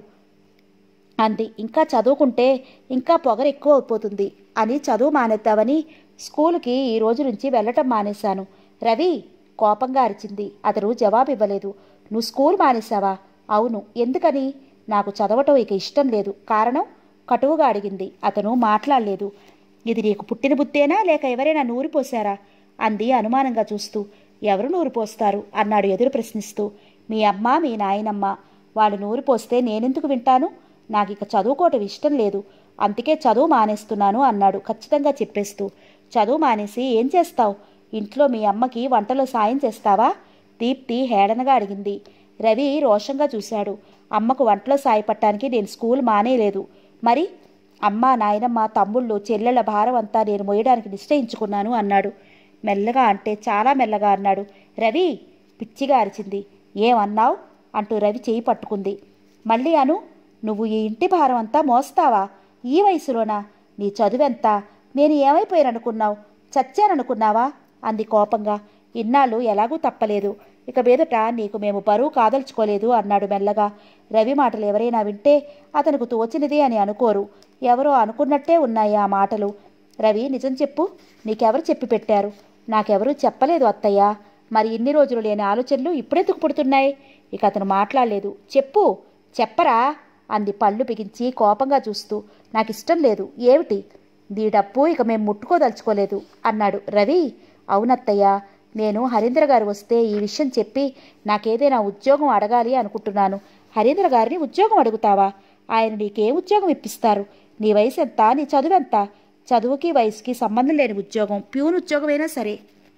అంది ఇంకా చదువుకుంటే ఇంకా పొగరు ఎక్కువ అయిపోతుంది అని చదువు మానేద్దామని స్కూల్కి ఈ రోజు నుంచి వెళ్ళటం మానేశాను రవి కోపంగా అరిచింది అతను జవాబు ఇవ్వలేదు నువ్వు స్కూల్ మానేశావా అవును ఎందుకని నాకు చదవటం ఇక ఇష్టం లేదు కారణం కటువుగా అడిగింది అతను మాట్లాడలేదు ఇది నీకు పుట్టిన బుద్ధేనా లేక ఎవరైనా నూరిపోశారా అంది అనుమానంగా చూస్తూ ఎవరు నూరిపోస్తారు అన్నాడు ఎదురు ప్రశ్నిస్తూ మీ అమ్మ మీ నాయనమ్మ వాళ్ళు నూరిపోస్తే నేనెందుకు వింటాను నాకు ఇక చదువుకోవటం ఇష్టం లేదు అందుకే చదువు మానేస్తున్నాను అన్నాడు ఖచ్చితంగా చెప్పేస్తూ చదువు మానేసి ఏం చేస్తావు ఇంట్లో మీ అమ్మకి వంటలో సాయం చేస్తావా దీప్తి హేళనగా అడిగింది రవి రోషంగా చూశాడు అమ్మకు వంటలో సాయపడటానికి నేను స్కూల్ మానేయలేదు మరి అమ్మ నాయనమ్మ తమ్ముళ్ళు చెల్లెళ్ళ భారం అంతా నేను మోయడానికి నిశ్చయించుకున్నాను అన్నాడు మెల్లగా అంటే చాలా మెల్లగా అన్నాడు రవి పిచ్చిగా అరిచింది ఏమన్నావు అంటూ రవి చేయి పట్టుకుంది మళ్ళీ అను నువ్వు ఈ ఇంటి భారం అంతా మోస్తావా ఈ వయసులోనా నీ చదువెంత నేను ఏమైపోయాననుకున్నావు చచ్చాననుకున్నావా అంది కోపంగా ఇన్నాళ్ళు ఎలాగూ తప్పలేదు ఇక మీదట నీకు మేము బరువు కాదలుచుకోలేదు అన్నాడు మెల్లగా రవి మాటలు ఎవరైనా వింటే అతనికి తోచినది అని అనుకోరు ఎవరో అనుకున్నట్టే ఉన్నాయి ఆ మాటలు రవి నిజం చెప్పు నీకెవరు చెప్పి పెట్టారు నాకెవరూ చెప్పలేదు అత్తయ్య మరి ఇన్ని రోజులు లేని ఆలోచనలు ఇప్పుడెందుకు పుడుతున్నాయి ఇక అతను మాట్లాడలేదు చెప్పు చెప్పరా అంది పళ్ళు బిగించి కోపంగా చూస్తూ నాకు ఇష్టం లేదు ఏమిటి దీ డబ్బు ఇక మేము ముట్టుకోదలుచుకోలేదు అన్నాడు రవి అవునత్తయ్య నేను హరీంద్ర గారు వస్తే ఈ విషయం చెప్పి నాకేదైనా ఉద్యోగం అడగాలి అనుకుంటున్నాను హరీంద్ర గారిని ఉద్యోగం అడుగుతావా ఆయన నీకేం ఉద్యోగం ఇప్పిస్తారు నీ వయసు ఎంత నీ చదువెంత చదువుకి వయసుకి సంబంధం లేని ఉద్యోగం ప్యూన్ ఉద్యోగమైనా సరే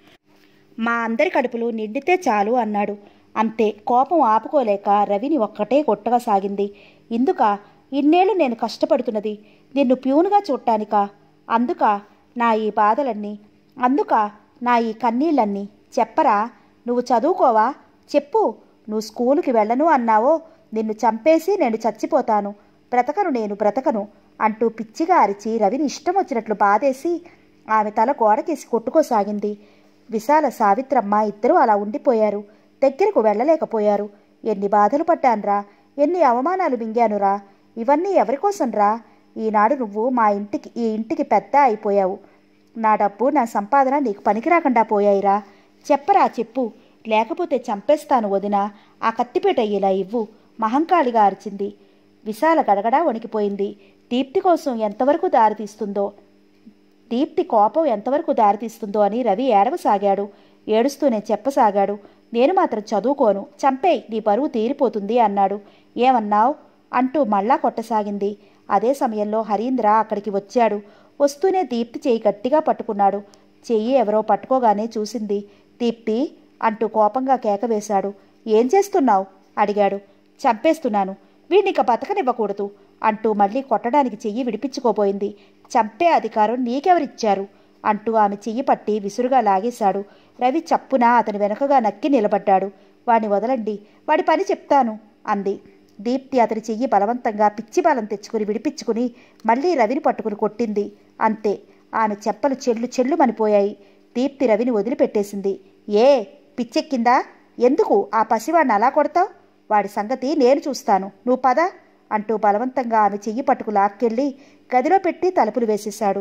మా అందరి కడుపులు నిండితే చాలు అన్నాడు అంతే కోపం ఆపుకోలేక రవిని ఒక్కటే కొట్టగా సాగింది ఇందుక ఇన్నేళ్ళు నేను కష్టపడుతున్నది నిన్ను ప్యూనుగా చూడటానికా అందుక నా ఈ బాధలన్నీ అందుక నా ఈ కన్నీళ్ళన్నీ చెప్పరా నువ్వు చదువుకోవా చెప్పు నువ్వు స్కూలుకి వెళ్ళను అన్నావో నిన్ను చంపేసి నేను చచ్చిపోతాను బ్రతకను నేను బ్రతకను అంటూ పిచ్చిగా అరిచి రవిని ఇష్టం వచ్చినట్లు బాధేసి ఆమె తల గోడకేసి కొట్టుకోసాగింది విశాల సావిత్రమ్మ ఇద్దరూ అలా ఉండిపోయారు దగ్గరకు వెళ్ళలేకపోయారు ఎన్ని బాధలు పడ్డానురా ఎన్ని అవమానాలు మింగానురా ఇవన్నీ ఎవరికోసంరా ఈనాడు నువ్వు మా ఇంటికి ఈ ఇంటికి పెద్ద అయిపోయావు నా డబ్బు నా సంపాదన నీకు పనికిరాకుండా పోయాయిరా చెప్పరా చెప్పు లేకపోతే చంపేస్తాను వదిన ఆ కత్తిపేట ఇలా ఇవ్వు మహంకాళిగా అరిచింది విశాల గడగడా వణికిపోయింది దీప్తి కోసం ఎంతవరకు దారితీస్తుందో దీప్తి కోపం ఎంతవరకు దారితీస్తుందో అని రవి ఏడవసాగాడు ఏడుస్తూనే చెప్పసాగాడు నేను మాత్రం చదువుకోను చంపేయ్ నీ బరువు తీరిపోతుంది అన్నాడు ఏమన్నావ్ అంటూ మళ్ళా కొట్టసాగింది అదే సమయంలో హరీంద్ర అక్కడికి వచ్చాడు వస్తూనే దీప్తి చేయి గట్టిగా పట్టుకున్నాడు చెయ్యి ఎవరో పట్టుకోగానే చూసింది దీప్తి అంటూ కోపంగా కేక వేశాడు ఏం చేస్తున్నావు అడిగాడు చంపేస్తున్నాను వీడినిక బతకనివ్వకూడదు అంటూ మళ్ళీ కొట్టడానికి చెయ్యి విడిపించుకోబోయింది చంపే అధికారం నీకెవరిచ్చారు అంటూ ఆమె చెయ్యి పట్టి విసురుగా లాగేశాడు రవి చప్పున అతని వెనుకగా నక్కి నిలబడ్డాడు వాడిని వదలండి వాడి పని చెప్తాను అంది దీప్తి అతని చెయ్యి బలవంతంగా పిచ్చి బలం తెచ్చుకుని విడిపించుకుని మళ్ళీ రవిని పట్టుకుని కొట్టింది అంతే ఆమె చెప్పలు చెల్లు చెల్లు మనిపోయాయి దీప్తి రవిని వదిలిపెట్టేసింది ఏ పిచ్చెక్కిందా ఎందుకు ఆ పసివాడిని అలా కొడతావు వాడి సంగతి నేను చూస్తాను నువ్వు పద అంటూ బలవంతంగా ఆమె చెయ్యి పట్టుకు లాక్కెళ్ళి గదిలో పెట్టి తలుపులు వేసేశాడు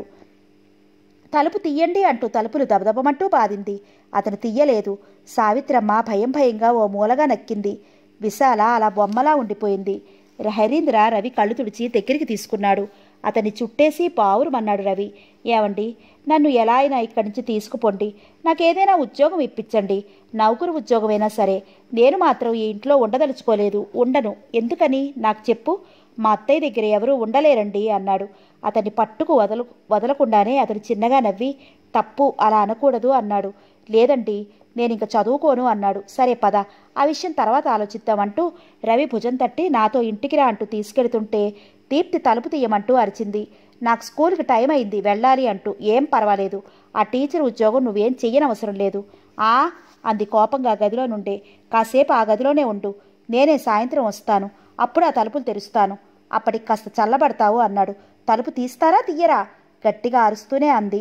తలుపు తీయండి అంటూ తలుపులు దబదబమంటూ బాదింది అతను తీయలేదు సావిత్రమ్మ భయం భయంగా ఓ మూలగా నక్కింది విశాల అలా బొమ్మలా ఉండిపోయింది హరీంద్ర రవి కళ్ళు తుడిచి దగ్గరికి తీసుకున్నాడు అతన్ని చుట్టేసి పావురుమన్నాడు రవి ఏమండి నన్ను ఎలా అయినా ఇక్కడి నుంచి తీసుకుపోండి నాకేదైనా ఉద్యోగం ఇప్పించండి నౌకరు ఉద్యోగమైనా సరే నేను మాత్రం ఈ ఇంట్లో ఉండదలుచుకోలేదు ఉండను ఎందుకని నాకు చెప్పు మా అత్తయ్య దగ్గర ఎవరూ ఉండలేరండి అన్నాడు అతన్ని పట్టుకు వదలు వదలకుండానే అతను చిన్నగా నవ్వి తప్పు అలా అనకూడదు అన్నాడు లేదండి నేను ఇంక చదువుకోను అన్నాడు సరే పద ఆ విషయం తర్వాత ఆలోచిద్దామంటూ రవి భుజం తట్టి నాతో ఇంటికి రా అంటూ తీసుకెడుతుంటే దీప్తి తలుపు తీయమంటూ అరిచింది నాకు స్కూల్కి టైం అయింది వెళ్ళాలి అంటూ ఏం పర్వాలేదు ఆ టీచర్ ఉద్యోగం నువ్వేం చెయ్యనవసరం లేదు ఆ అంది కోపంగా గదిలో నుండే కాసేపు ఆ గదిలోనే ఉండు నేనే సాయంత్రం వస్తాను అప్పుడు ఆ తలుపులు తెరుస్తాను అప్పటికి కాస్త చల్లబడతావు అన్నాడు తలుపు తీస్తారా తీయరా గట్టిగా అరుస్తూనే అంది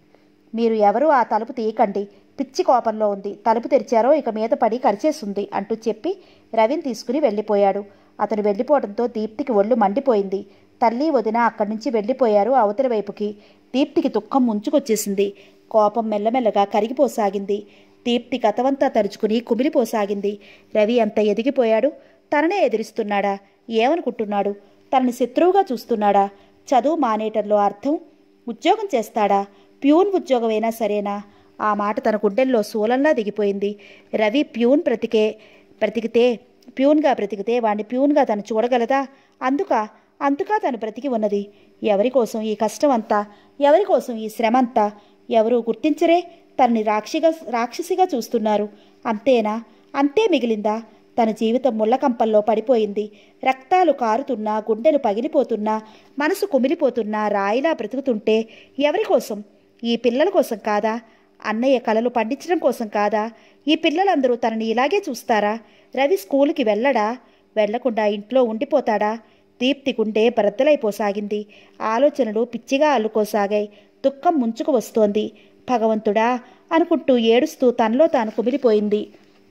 మీరు ఎవరు ఆ తలుపు తీయకండి పిచ్చి కోపంలో ఉంది తలుపు తెరిచారో ఇక మీద పడి కరిచేస్తుంది అంటూ చెప్పి రవిని తీసుకుని వెళ్ళిపోయాడు అతను వెళ్ళిపోవడంతో దీప్తికి ఒళ్ళు మండిపోయింది తల్లి వదిన అక్కడి నుంచి వెళ్ళిపోయారు అవతలి వైపుకి దీప్తికి దుఃఖం ముంచుకొచ్చేసింది కోపం మెల్లమెల్లగా కరిగిపోసాగింది దీప్తి గతవంతా తరుచుకుని కుమిలిపోసాగింది రవి ఎంత ఎదిగిపోయాడు తననే ఎదిరిస్తున్నాడా ఏమనుకుంటున్నాడు తనని శత్రువుగా చూస్తున్నాడా చదువు మానేయటంలో అర్థం ఉద్యోగం చేస్తాడా ప్యూన్ ఉద్యోగమైనా సరేనా ఆ మాట తన గుండెల్లో శూలంలా దిగిపోయింది రవి ప్యూన్ బ్రతికే బ్రతికితే ప్యూన్గా బ్రతికితే వాణ్ణి ప్యూన్గా తను చూడగలదా అందుక అందుక తను బ్రతికి ఉన్నది ఎవరి కోసం ఈ కష్టం అంతా ఎవరి కోసం ఈ శ్రమ అంతా ఎవరూ గుర్తించరే తనని రాక్షిగా రాక్షసిగా చూస్తున్నారు అంతేనా అంతే మిగిలిందా తన జీవితం ముళ్ళకంపల్లో పడిపోయింది రక్తాలు కారుతున్నా గుండెలు పగిలిపోతున్నా మనసు కుమిలిపోతున్నా రాయిలా బ్రతుకుతుంటే ఎవరి కోసం ఈ పిల్లల కోసం కాదా అన్నయ్య కలలు పండించడం కోసం కాదా ఈ పిల్లలందరూ తనని ఇలాగే చూస్తారా రవి స్కూలుకి వెళ్ళడా వెళ్లకుండా ఇంట్లో ఉండిపోతాడా దీప్తి గుండె బరద్దలైపోసాగింది ఆలోచనలు పిచ్చిగా అల్లుకోసాగాయి దుఃఖం ముంచుకు వస్తోంది భగవంతుడా అనుకుంటూ ఏడుస్తూ తనలో తాను కుమిలిపోయింది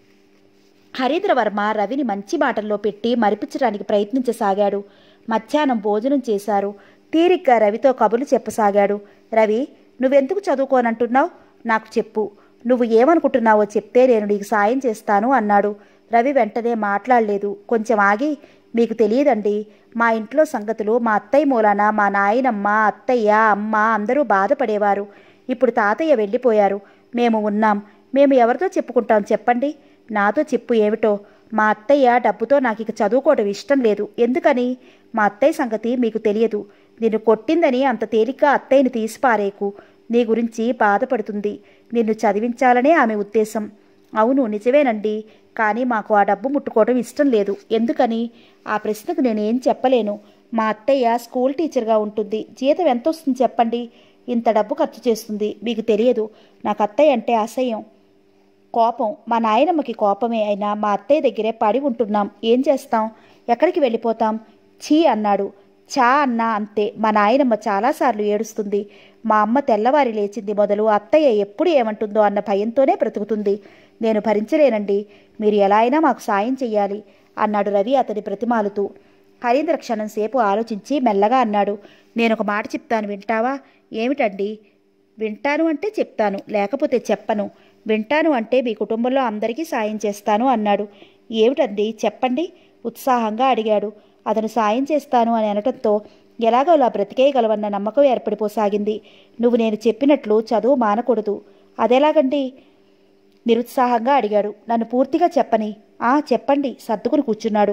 హరీంద్రవర్మ రవిని మంచి మాటల్లో పెట్టి మరిపించడానికి ప్రయత్నించసాగాడు మధ్యాహ్నం భోజనం చేశారు తీరిగ్గా రవితో కబుర్లు చెప్పసాగాడు రవి నువ్వెందుకు చదువుకోనంటున్నావు నాకు చెప్పు నువ్వు ఏమనుకుంటున్నావో చెప్తే నేను నీకు సాయం చేస్తాను అన్నాడు రవి వెంటనే మాట్లాడలేదు కొంచెం ఆగి మీకు తెలియదండి మా ఇంట్లో సంగతులు మా అత్తయ్య మూలాన మా నాయనమ్మ అత్తయ్య అమ్మ అందరూ బాధపడేవారు ఇప్పుడు తాతయ్య వెళ్ళిపోయారు మేము ఉన్నాం మేము ఎవరితో చెప్పుకుంటాం చెప్పండి నాతో చెప్పు ఏమిటో మా అత్తయ్య డబ్బుతో నాకు ఇక చదువుకోవడం ఇష్టం లేదు ఎందుకని మా అత్తయ్య సంగతి మీకు తెలియదు నిన్ను కొట్టిందని అంత తేలిగ్గా అత్తయ్యని తీసిపారేకు నీ గురించి బాధపడుతుంది నిన్ను చదివించాలనే ఆమె ఉద్దేశం అవును నిజమేనండి కానీ మాకు ఆ డబ్బు ముట్టుకోవడం ఇష్టం లేదు ఎందుకని ఆ ప్రశ్నకు నేనేం చెప్పలేను మా అత్తయ్య స్కూల్ టీచర్గా ఉంటుంది జీతం ఎంత వస్తుంది చెప్పండి ఇంత డబ్బు ఖర్చు చేస్తుంది మీకు తెలియదు నాకు అత్తయ్య అంటే అసహ్యం కోపం మా నాయనమ్మకి కోపమే అయినా మా అత్తయ్య దగ్గరే పడి ఉంటున్నాం ఏం చేస్తాం ఎక్కడికి వెళ్ళిపోతాం ఛీ అన్నాడు చా అన్నా అంతే మా నాయనమ్మ చాలాసార్లు ఏడుస్తుంది మా అమ్మ తెల్లవారి లేచింది మొదలు అత్తయ్య ఎప్పుడు ఏమంటుందో అన్న భయంతోనే బ్రతుకుతుంది నేను భరించలేనండి మీరు ఎలా అయినా మాకు సాయం చెయ్యాలి అన్నాడు రవి అతని ప్రతిమాలుతూ హరీంద్ర క్షణం సేపు ఆలోచించి మెల్లగా అన్నాడు నేను ఒక మాట చెప్తాను వింటావా ఏమిటండి వింటాను అంటే చెప్తాను లేకపోతే చెప్పను వింటాను అంటే మీ కుటుంబంలో అందరికీ సాయం చేస్తాను అన్నాడు ఏమిటండి చెప్పండి ఉత్సాహంగా అడిగాడు అతను సాయం చేస్తాను అని అనటంతో ఎలాగోలా బ్రతికేయగలవన్న నమ్మకం ఏర్పడిపోసాగింది నువ్వు నేను చెప్పినట్లు చదువు మానకూడదు అదెలాగండి నిరుత్సాహంగా అడిగాడు నన్ను పూర్తిగా చెప్పని ఆ చెప్పండి సర్దుకుని కూర్చున్నాడు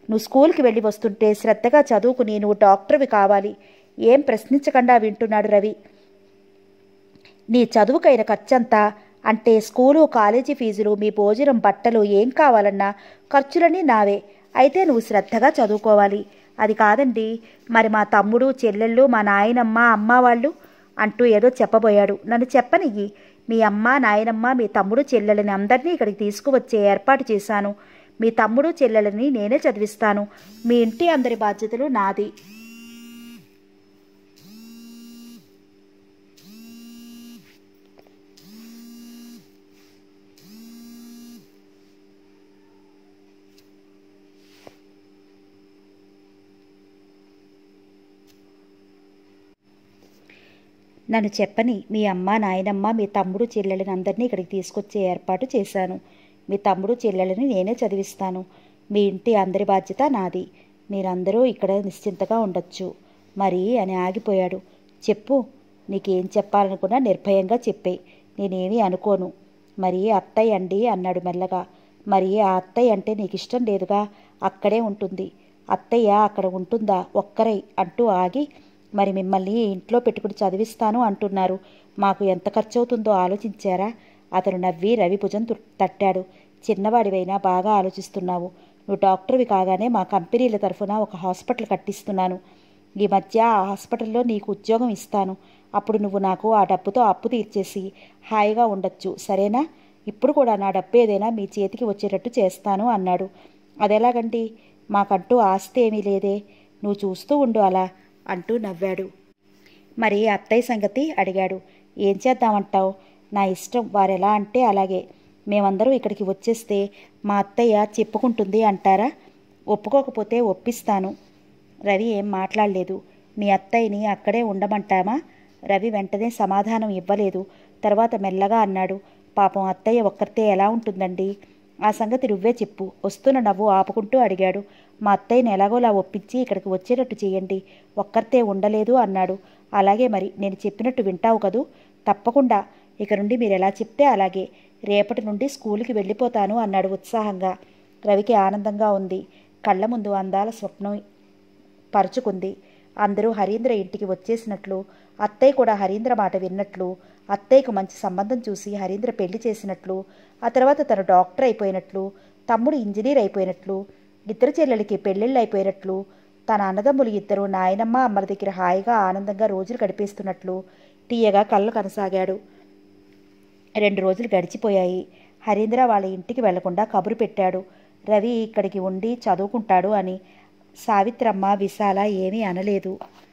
నువ్వు స్కూల్కి వెళ్ళి వస్తుంటే శ్రద్ధగా చదువుకుని నువ్వు డాక్టర్వి కావాలి ఏం ప్రశ్నించకుండా వింటున్నాడు రవి నీ చదువుకైన ఖర్చంతా అంటే స్కూలు కాలేజీ ఫీజులు మీ భోజనం బట్టలు ఏం కావాలన్నా ఖర్చులన్నీ నావే అయితే నువ్వు శ్రద్ధగా చదువుకోవాలి అది కాదండి మరి మా తమ్ముడు చెల్లెళ్ళు మా నాయనమ్మ అమ్మ వాళ్ళు అంటూ ఏదో చెప్పబోయాడు నన్ను చెప్పనియ్యి మీ అమ్మ నాయనమ్మ మీ తమ్ముడు చెల్లెలని అందరినీ ఇక్కడికి తీసుకువచ్చే ఏర్పాటు చేశాను మీ తమ్ముడు చెల్లెలని నేనే చదివిస్తాను మీ ఇంటి అందరి బాధ్యతలు నాది నన్ను చెప్పని మీ అమ్మ నాయనమ్మ మీ తమ్ముడు చెల్లెలని అందరినీ ఇక్కడికి తీసుకొచ్చే ఏర్పాటు చేశాను మీ తమ్ముడు చెల్లెలని నేనే చదివిస్తాను మీ ఇంటి అందరి బాధ్యత నాది మీరందరూ ఇక్కడ నిశ్చింతగా ఉండొచ్చు మరి అని ఆగిపోయాడు చెప్పు నీకేం చెప్పాలనుకున్నా నిర్భయంగా చెప్పే నేనేమీ అనుకోను మరి అత్తయ్య అండి అన్నాడు మెల్లగా మరి ఆ అత్తయ్య అంటే నీకు ఇష్టం లేదుగా అక్కడే ఉంటుంది అత్తయ్య అక్కడ ఉంటుందా ఒక్కరై అంటూ ఆగి మరి మిమ్మల్ని ఇంట్లో పెట్టుకుని చదివిస్తాను అంటున్నారు మాకు ఎంత ఖర్చు అవుతుందో ఆలోచించారా అతను నవ్వి రవి భుజం తుట్- తట్టాడు చిన్నవాడివైనా బాగా ఆలోచిస్తున్నావు నువ్వు డాక్టర్వి కాగానే మా కంపెనీల తరఫున ఒక హాస్పిటల్ కట్టిస్తున్నాను ఈ మధ్య ఆ హాస్పిటల్లో నీకు ఉద్యోగం ఇస్తాను అప్పుడు నువ్వు నాకు ఆ డబ్బుతో అప్పు తీర్చేసి హాయిగా ఉండొచ్చు సరేనా ఇప్పుడు కూడా నా డబ్బు ఏదైనా మీ చేతికి వచ్చేటట్టు చేస్తాను అన్నాడు అదెలాగండి మాకంటూ ఆస్తి ఏమీ లేదే నువ్వు చూస్తూ ఉండు అలా అంటూ నవ్వాడు మరి అత్తయ్య సంగతి అడిగాడు ఏం చేద్దామంటావు నా ఇష్టం వారెలా అంటే అలాగే మేమందరం ఇక్కడికి వచ్చేస్తే మా అత్తయ్య చెప్పుకుంటుంది అంటారా ఒప్పుకోకపోతే ఒప్పిస్తాను రవి ఏం మాట్లాడలేదు మీ అత్తయ్యని అక్కడే ఉండమంటామా రవి వెంటనే సమాధానం ఇవ్వలేదు తర్వాత మెల్లగా అన్నాడు పాపం అత్తయ్య ఒక్కరితే ఎలా ఉంటుందండి ఆ సంగతి నువ్వే చెప్పు వస్తున్న నవ్వు ఆపుకుంటూ అడిగాడు మా అత్తయ్యని ఎలాగోలా ఒప్పించి ఇక్కడికి వచ్చేటట్టు చేయండి ఒక్కరితే ఉండలేదు అన్నాడు అలాగే మరి నేను చెప్పినట్టు వింటావు కదూ తప్పకుండా ఇక నుండి మీరు ఎలా చెప్తే అలాగే రేపటి నుండి స్కూల్కి వెళ్ళిపోతాను అన్నాడు ఉత్సాహంగా రవికి ఆనందంగా ఉంది కళ్ళ ముందు అందాల స్వప్నం పరుచుకుంది అందరూ హరీంద్ర ఇంటికి వచ్చేసినట్లు అత్తయ్య కూడా హరీంద్ర మాట విన్నట్లు అత్తయ్యకు మంచి సంబంధం చూసి హరీంద్ర పెళ్లి చేసినట్లు ఆ తర్వాత తను డాక్టర్ అయిపోయినట్లు తమ్ముడు ఇంజనీర్ అయిపోయినట్లు ఇద్దరు చెల్లెలకి పెళ్ళిళ్ళు అయిపోయినట్లు తన అన్నదమ్ములు ఇద్దరు నాయనమ్మ అమ్మల దగ్గర హాయిగా ఆనందంగా రోజులు గడిపేస్తున్నట్లు తీయగా కళ్ళు కనసాగాడు రెండు రోజులు గడిచిపోయాయి హరీంద్ర వాళ్ళ ఇంటికి వెళ్లకుండా కబురు పెట్టాడు రవి ఇక్కడికి ఉండి చదువుకుంటాడు అని సావిత్రమ్మ విశాల ఏమీ అనలేదు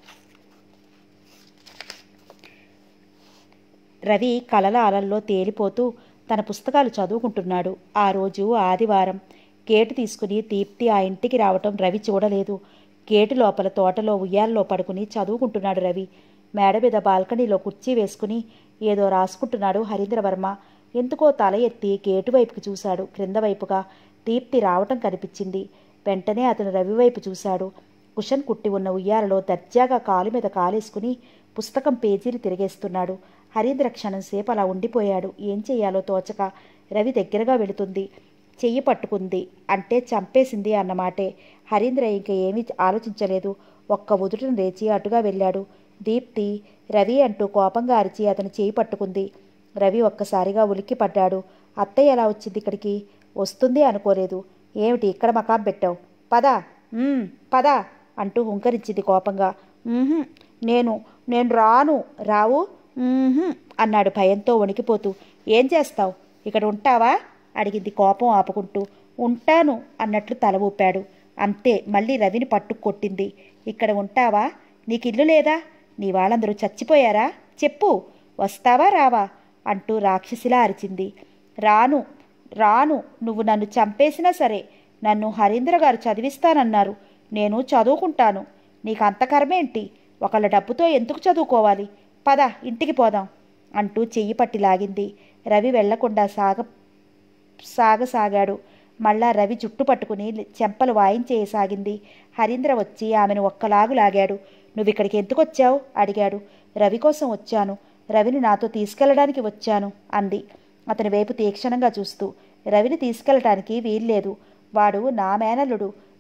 రవి కలల అలల్లో తేలిపోతూ తన పుస్తకాలు చదువుకుంటున్నాడు ఆ రోజు ఆదివారం గేటు తీసుకుని దీప్తి ఆ ఇంటికి రావటం రవి చూడలేదు గేటు లోపల తోటలో ఉయ్యాల్లో పడుకుని చదువుకుంటున్నాడు రవి మేడ మీద బాల్కనీలో కుర్చీ వేసుకుని ఏదో రాసుకుంటున్నాడు హరీంద్రవర్మ ఎందుకో తల ఎత్తి గేటు వైపుకి చూశాడు క్రింద వైపుగా దీప్తి రావటం కనిపించింది వెంటనే అతను రవి వైపు చూశాడు కుషన్ కుట్టి ఉన్న ఉయ్యాలలో దర్జాగా కాలు మీద కాలేసుకుని పుస్తకం పేజీని తిరిగేస్తున్నాడు హరీంద్ర క్షణం సేపు అలా ఉండిపోయాడు ఏం చెయ్యాలో తోచక రవి దగ్గరగా వెళుతుంది చెయ్యి పట్టుకుంది అంటే చంపేసింది అన్నమాటే హరీంద్ర ఇంక ఏమీ ఆలోచించలేదు ఒక్క ఉదుటను లేచి అటుగా వెళ్ళాడు దీప్తి రవి అంటూ కోపంగా అరిచి అతను చేయి పట్టుకుంది రవి ఒక్కసారిగా ఉలిక్కి పడ్డాడు అత్తయ్య ఎలా వచ్చింది ఇక్కడికి వస్తుంది అనుకోలేదు ఏమిటి ఇక్కడ మకాం పెట్టావు పద "ఉమ్, పద అంటూ హుంకరించింది కోపంగా "ఉహుం, నేను నేను రాను రావు "ఉహుం" అన్నాడు భయంతో వణికిపోతూ ఏం చేస్తావు ఇక్కడ ఉంటావా అడిగింది కోపం ఆపుకుంటూ ఉంటాను అన్నట్లు తల ఊపాడు అంతే మళ్ళీ రవిని పట్టు కొట్టింది ఇక్కడ ఉంటావా నీకు ఇల్లు లేదా నీ వాళ్ళందరూ చచ్చిపోయారా చెప్పు వస్తావా రావా అంటూ రాక్షసిలా అరిచింది రాను రాను నువ్వు నన్ను చంపేసినా సరే నన్ను హరీంద్ర గారు చదివిస్తానన్నారు నేను చదువుకుంటాను నీకు అంత కర్మేంటి ఒకళ్ళ డబ్బుతో ఎందుకు చదువుకోవాలి పద ఇంటికి పోదాం అంటూ చెయ్యి పట్టి లాగింది రవి వెళ్లకుండా సాగ సాగసాగాడు మళ్ళా రవి జుట్టు పట్టుకుని చెంపలు వాయించేయసాగింది హరీంద్ర వచ్చి ఆమెను ఒక్కలాగు లాగాడు నువ్వు ఇక్కడికి ఎందుకు వచ్చావు అడిగాడు రవి కోసం వచ్చాను రవిని నాతో తీసుకెళ్ళడానికి వచ్చాను అంది అతని వైపు తీక్షణంగా చూస్తూ రవిని తీసుకెళ్ళటానికి వీల్లేదు వాడు నా మేనల్లుడు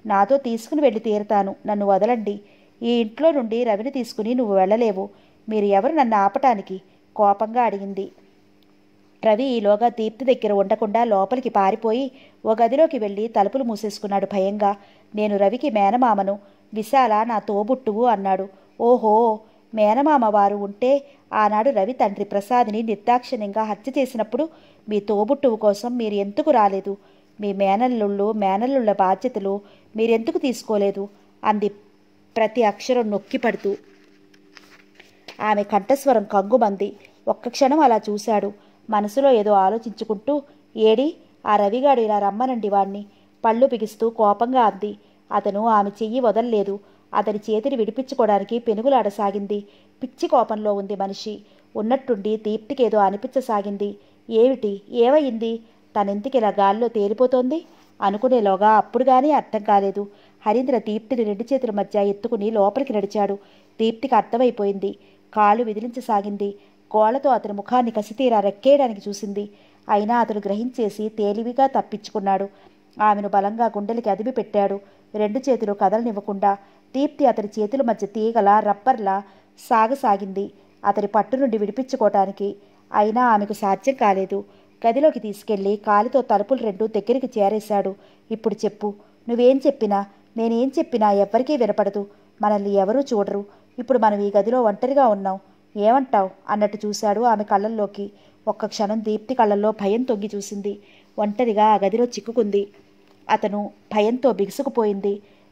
నాతో తీసుకుని వెళ్ళి తీరుతాను నన్ను వదలండి ఈ ఇంట్లో నుండి రవిని తీసుకుని నువ్వు వెళ్ళలేవు మీరు ఎవరు నన్ను ఆపటానికి కోపంగా అడిగింది రవి ఈలోగా దీప్తి దగ్గర ఉండకుండా లోపలికి పారిపోయి ఓ గదిలోకి వెళ్ళి తలుపులు మూసేసుకున్నాడు భయంగా నేను రవికి మేనమామను విశాల నా తోబుట్టువు అన్నాడు ఓహో మేనమామ వారు ఉంటే ఆనాడు రవి తండ్రి ప్రసాద్ని నిర్దాక్షిణ్యంగా హత్య చేసినప్పుడు మీ తోబుట్టువు కోసం మీరు ఎందుకు రాలేదు మీ మేనల్లుళ్ళు మేనల్లుళ్ళ బాధ్యతలు మీరెందుకు తీసుకోలేదు అంది ప్రతి అక్షరం నొక్కి పడుతూ ఆమె కంఠస్వరం కంగుమంది ఒక్క క్షణం అలా చూశాడు మనసులో ఏదో ఆలోచించుకుంటూ ఏడి ఆ రవిగాడు ఇలా రమ్మనండి వాణ్ణి పళ్ళు బిగిస్తూ కోపంగా అంది అతను ఆమె చెయ్యి వదల్లేదు అతని చేతిని విడిపించుకోవడానికి పెనుగులాడసాగింది పిచ్చి కోపంలో ఉంది మనిషి ఉన్నట్టుండి దీప్తికేదో అనిపించసాగింది ఏమిటి ఏవయింది తనెందుకు ఇలా గాల్లో తేలిపోతోంది అనుకునేలోగా అప్పుడు గానీ అర్థం కాలేదు హరీంద్ర దీప్తిని రెండు చేతుల మధ్య ఎత్తుకుని లోపలికి నడిచాడు దీప్తికి అర్థమైపోయింది కాళ్ళు విదిలించసాగింది గోళ్లతో అతని ముఖాన్ని కసితీరా రెక్కేయడానికి చూసింది అయినా అతను గ్రహించేసి తేలివిగా తప్పించుకున్నాడు ఆమెను బలంగా గుండెలకి అదిమి పెట్టాడు రెండు చేతులు కదలనివ్వకుండా దీప్తి అతని చేతుల మధ్య తీగల రబ్బర్లా సాగసాగింది అతని పట్టు నుండి విడిపించుకోవటానికి అయినా ఆమెకు సాధ్యం కాలేదు గదిలోకి తీసుకెళ్లి కాలితో తలుపులు రెండు దగ్గరికి చేరేశాడు ఇప్పుడు చెప్పు నువ్వేం చెప్పినా నేనేం చెప్పినా ఎవ్వరికీ వినపడదు మనల్ని ఎవరూ చూడరు ఇప్పుడు మనం ఈ గదిలో ఒంటరిగా ఉన్నాం ఏమంటావ్ అన్నట్టు చూశాడు ఆమె కళ్ళల్లోకి ఒక్క క్షణం దీప్తి కళ్ళల్లో భయం తొంగి చూసింది ఒంటరిగా ఆ గదిలో చిక్కుకుంది అతను భయంతో బిగుసుకుపోయింది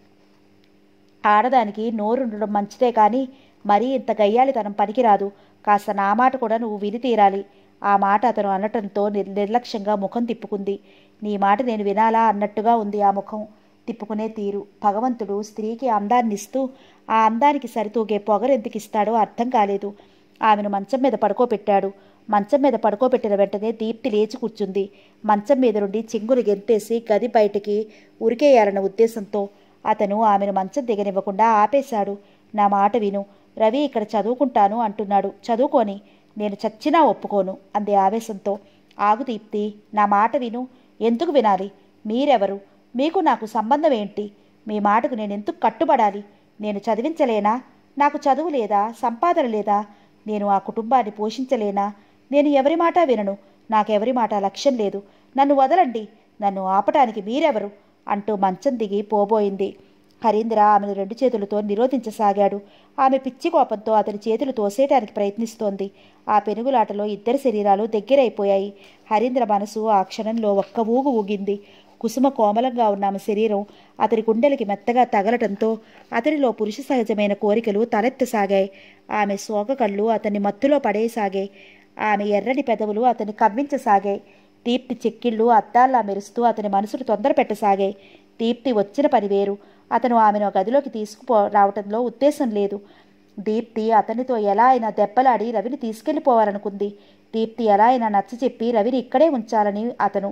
ఆడదానికి నోరుండడం మంచిదే కానీ మరీ ఇంత గయ్యాలితనం పనికిరాదు కాస్త నా మాట కూడా నువ్వు విని తీరాలి ఆ మాట అతను అనటంతో నిర్ నిర్లక్ష్యంగా ముఖం తిప్పుకుంది నీ మాట నేను వినాలా అన్నట్టుగా ఉంది ఆ ముఖం తిప్పుకునే తీరు భగవంతుడు స్త్రీకి అందాన్నిస్తూ ఆ అందానికి సరితూగే పొగరెందుకు ఇస్తాడో అర్థం కాలేదు ఆమెను మంచం మీద పడుకోబెట్టాడు మంచం మీద పడుకోబెట్టిన వెంటనే దీప్తి లేచి కూర్చుంది మంచం మీద నుండి చెంగును గెంతేసి గది బయటికి ఉరికేయాలన్న ఉద్దేశంతో అతను ఆమెను మంచం దిగనివ్వకుండా ఆపేశాడు నా మాట విను రవి ఇక్కడ చదువుకుంటాను అంటున్నాడు చదువుకొని నేను చచ్చినా ఒప్పుకోను అంది ఆవేశంతో ఆగు దీప్తి నా మాట విను ఎందుకు వినాలి మీరెవరు మీకు నాకు సంబంధం ఏంటి మీ మాటకు నేను ఎందుకు కట్టుబడాలి నేను చదివించలేనా నాకు చదువు లేదా సంపాదన లేదా నేను ఆ కుటుంబాన్ని పోషించలేనా నేను ఎవరి మాట వినను నాకెవరి మాట లక్ష్యం లేదు నన్ను వదలండి నన్ను ఆపటానికి మీరెవరు అంటూ మంచం దిగి పోబోయింది హరీంద్ర ఆమెను రెండు చేతులతో నిరోధించసాగాడు ఆమె పిచ్చి కోపంతో అతని చేతులు తోసేయటానికి ప్రయత్నిస్తోంది ఆ పెనుగులాటలో ఇద్దరి శరీరాలు దగ్గరైపోయాయి హరీంద్ర మనసు ఆ క్షణంలో ఒక్క ఊగు ఊగింది కుసుమ కోమలంగా ఉన్న ఆమె శరీరం అతని గుండెలకి మెత్తగా తగలటంతో అతనిలో పురుష సహజమైన కోరికలు తలెత్తసాగాయి ఆమె సోగ కళ్ళు అతన్ని మత్తులో పడేసాగాయి ఆమె ఎర్రని పెదవులు అతన్ని కవ్వించసాగాయి దీప్తి చెక్కిళ్ళు అద్దాల్లా మెరుస్తూ అతని మనసును తొందర పెట్టసాగాయి దీప్తి వచ్చిన పని వేరు అతను ఆమెను గదిలోకి తీసుకుపో రావటంలో ఉద్దేశం లేదు దీప్తి అతనితో ఎలా అయినా దెబ్బలాడి రవిని తీసుకెళ్లిపోవాలనుకుంది దీప్తి ఎలా అయినా నచ్చచెప్పి రవిని ఇక్కడే ఉంచాలని అతను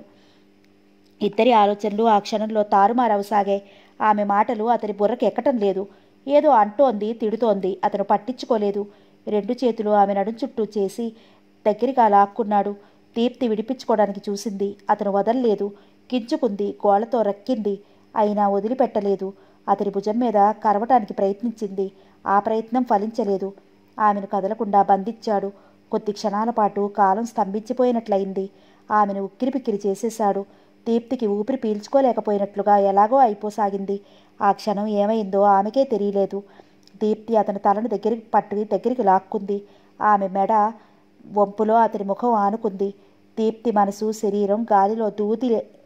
ఇద్దరి ఆలోచనలు ఆ క్షణంలో తారుమారవసాగాయి ఆమె మాటలు అతని బుర్రకి ఎక్కటం లేదు ఏదో అంటోంది తిడుతోంది అతను పట్టించుకోలేదు రెండు చేతులు ఆమె నడుం చుట్టూ చేసి దగ్గరగా లాక్కున్నాడు దీప్తి విడిపించుకోవడానికి చూసింది అతను వదల్లేదు గింజుకుంది గోళ్లతో రక్కింది అయినా వదిలిపెట్టలేదు అతని భుజం మీద కరవటానికి ప్రయత్నించింది ఆ ప్రయత్నం ఫలించలేదు ఆమెను కదలకుండా బంధించాడు కొద్ది క్షణాల పాటు కాలం స్తంభించిపోయినట్లయింది ఆమెను ఉక్కిరిపిక్కిరి చేసేశాడు దీప్తికి ఊపిరి పీల్చుకోలేకపోయినట్లుగా ఎలాగో అయిపోసాగింది ఆ క్షణం ఏమైందో ఆమెకే తెలియలేదు దీప్తి అతని తలను దగ్గరికి పట్టి దగ్గరికి లాక్కుంది ఆమె మెడ వంపులో అతని ముఖం ఆనుకుంది దీప్తి మనసు శరీరం గాలిలో దూది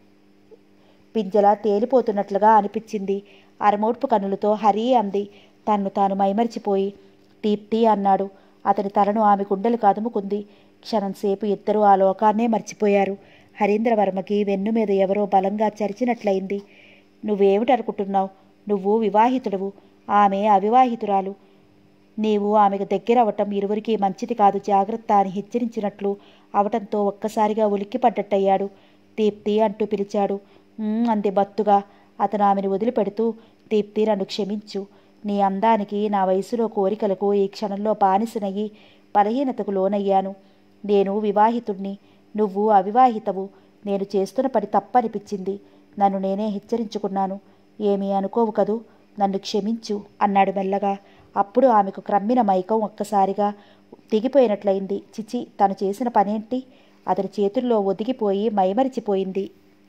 పింజలా తేలిపోతున్నట్లుగా అనిపించింది అరమోడ్పు కన్నులతో హరి అంది తన్ను తాను మైమరిచిపోయి దీప్తి అన్నాడు అతని తలను ఆమె గుండెలు కదుముకుంది క్షణంసేపు ఇద్దరూ ఆ లోకాన్నే మర్చిపోయారు హరీంద్రవర్మకి వెన్ను మీద ఎవరో బలంగా చరిచినట్లయింది నువ్వేమిటనుకుంటున్నావు నువ్వు వివాహితుడవు ఆమె అవివాహితురాలు నీవు ఆమెకు దగ్గరవటం ఇరువురికి మంచిది కాదు జాగ్రత్త అని హెచ్చరించినట్లు అవటంతో ఒక్కసారిగా ఉలిక్కిపడ్డట్టయ్యాడు దీప్తి అంటూ పిలిచాడు "ఉమ్," అంది బత్తుగా అతను ఆమెను వదిలిపెడుతూ దీప్తి నన్ను క్షమించు నీ అందానికి నా వయసులో కోరికలకు ఈ క్షణంలో బానిసనయ్యి బలహీనతకు లోనయ్యాను నేను వివాహితుణ్ణి నువ్వు అవివాహితవు నేను చేస్తున్న పని తప్పనిపించింది నన్ను నేనే హెచ్చరించుకున్నాను ఏమీ అనుకోవు కదూ నన్ను క్షమించు అన్నాడు మెల్లగా అప్పుడు ఆమెకు క్రమ్మిన మైకం ఒక్కసారిగా దిగిపోయినట్లయింది చిచి తను చేసిన పనేంటి అతని చేతుల్లో ఒదిగిపోయి మైమరిచిపోయింది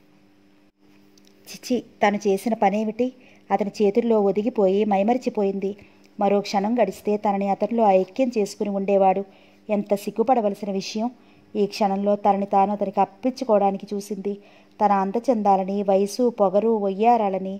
చిచి తను చేసిన పనేమిటి అతని చేతుల్లో ఒదిగిపోయి మైమరిచిపోయింది మరో క్షణం గడిస్తే తనని అతనిలో ఐక్యం చేసుకుని ఉండేవాడు ఎంత సిగ్గుపడవలసిన విషయం ఈ క్షణంలో తనని తాను అతనికి అప్పించుకోవడానికి చూసింది తన అందచందాలని వయసు పొగరు వయ్యారాలని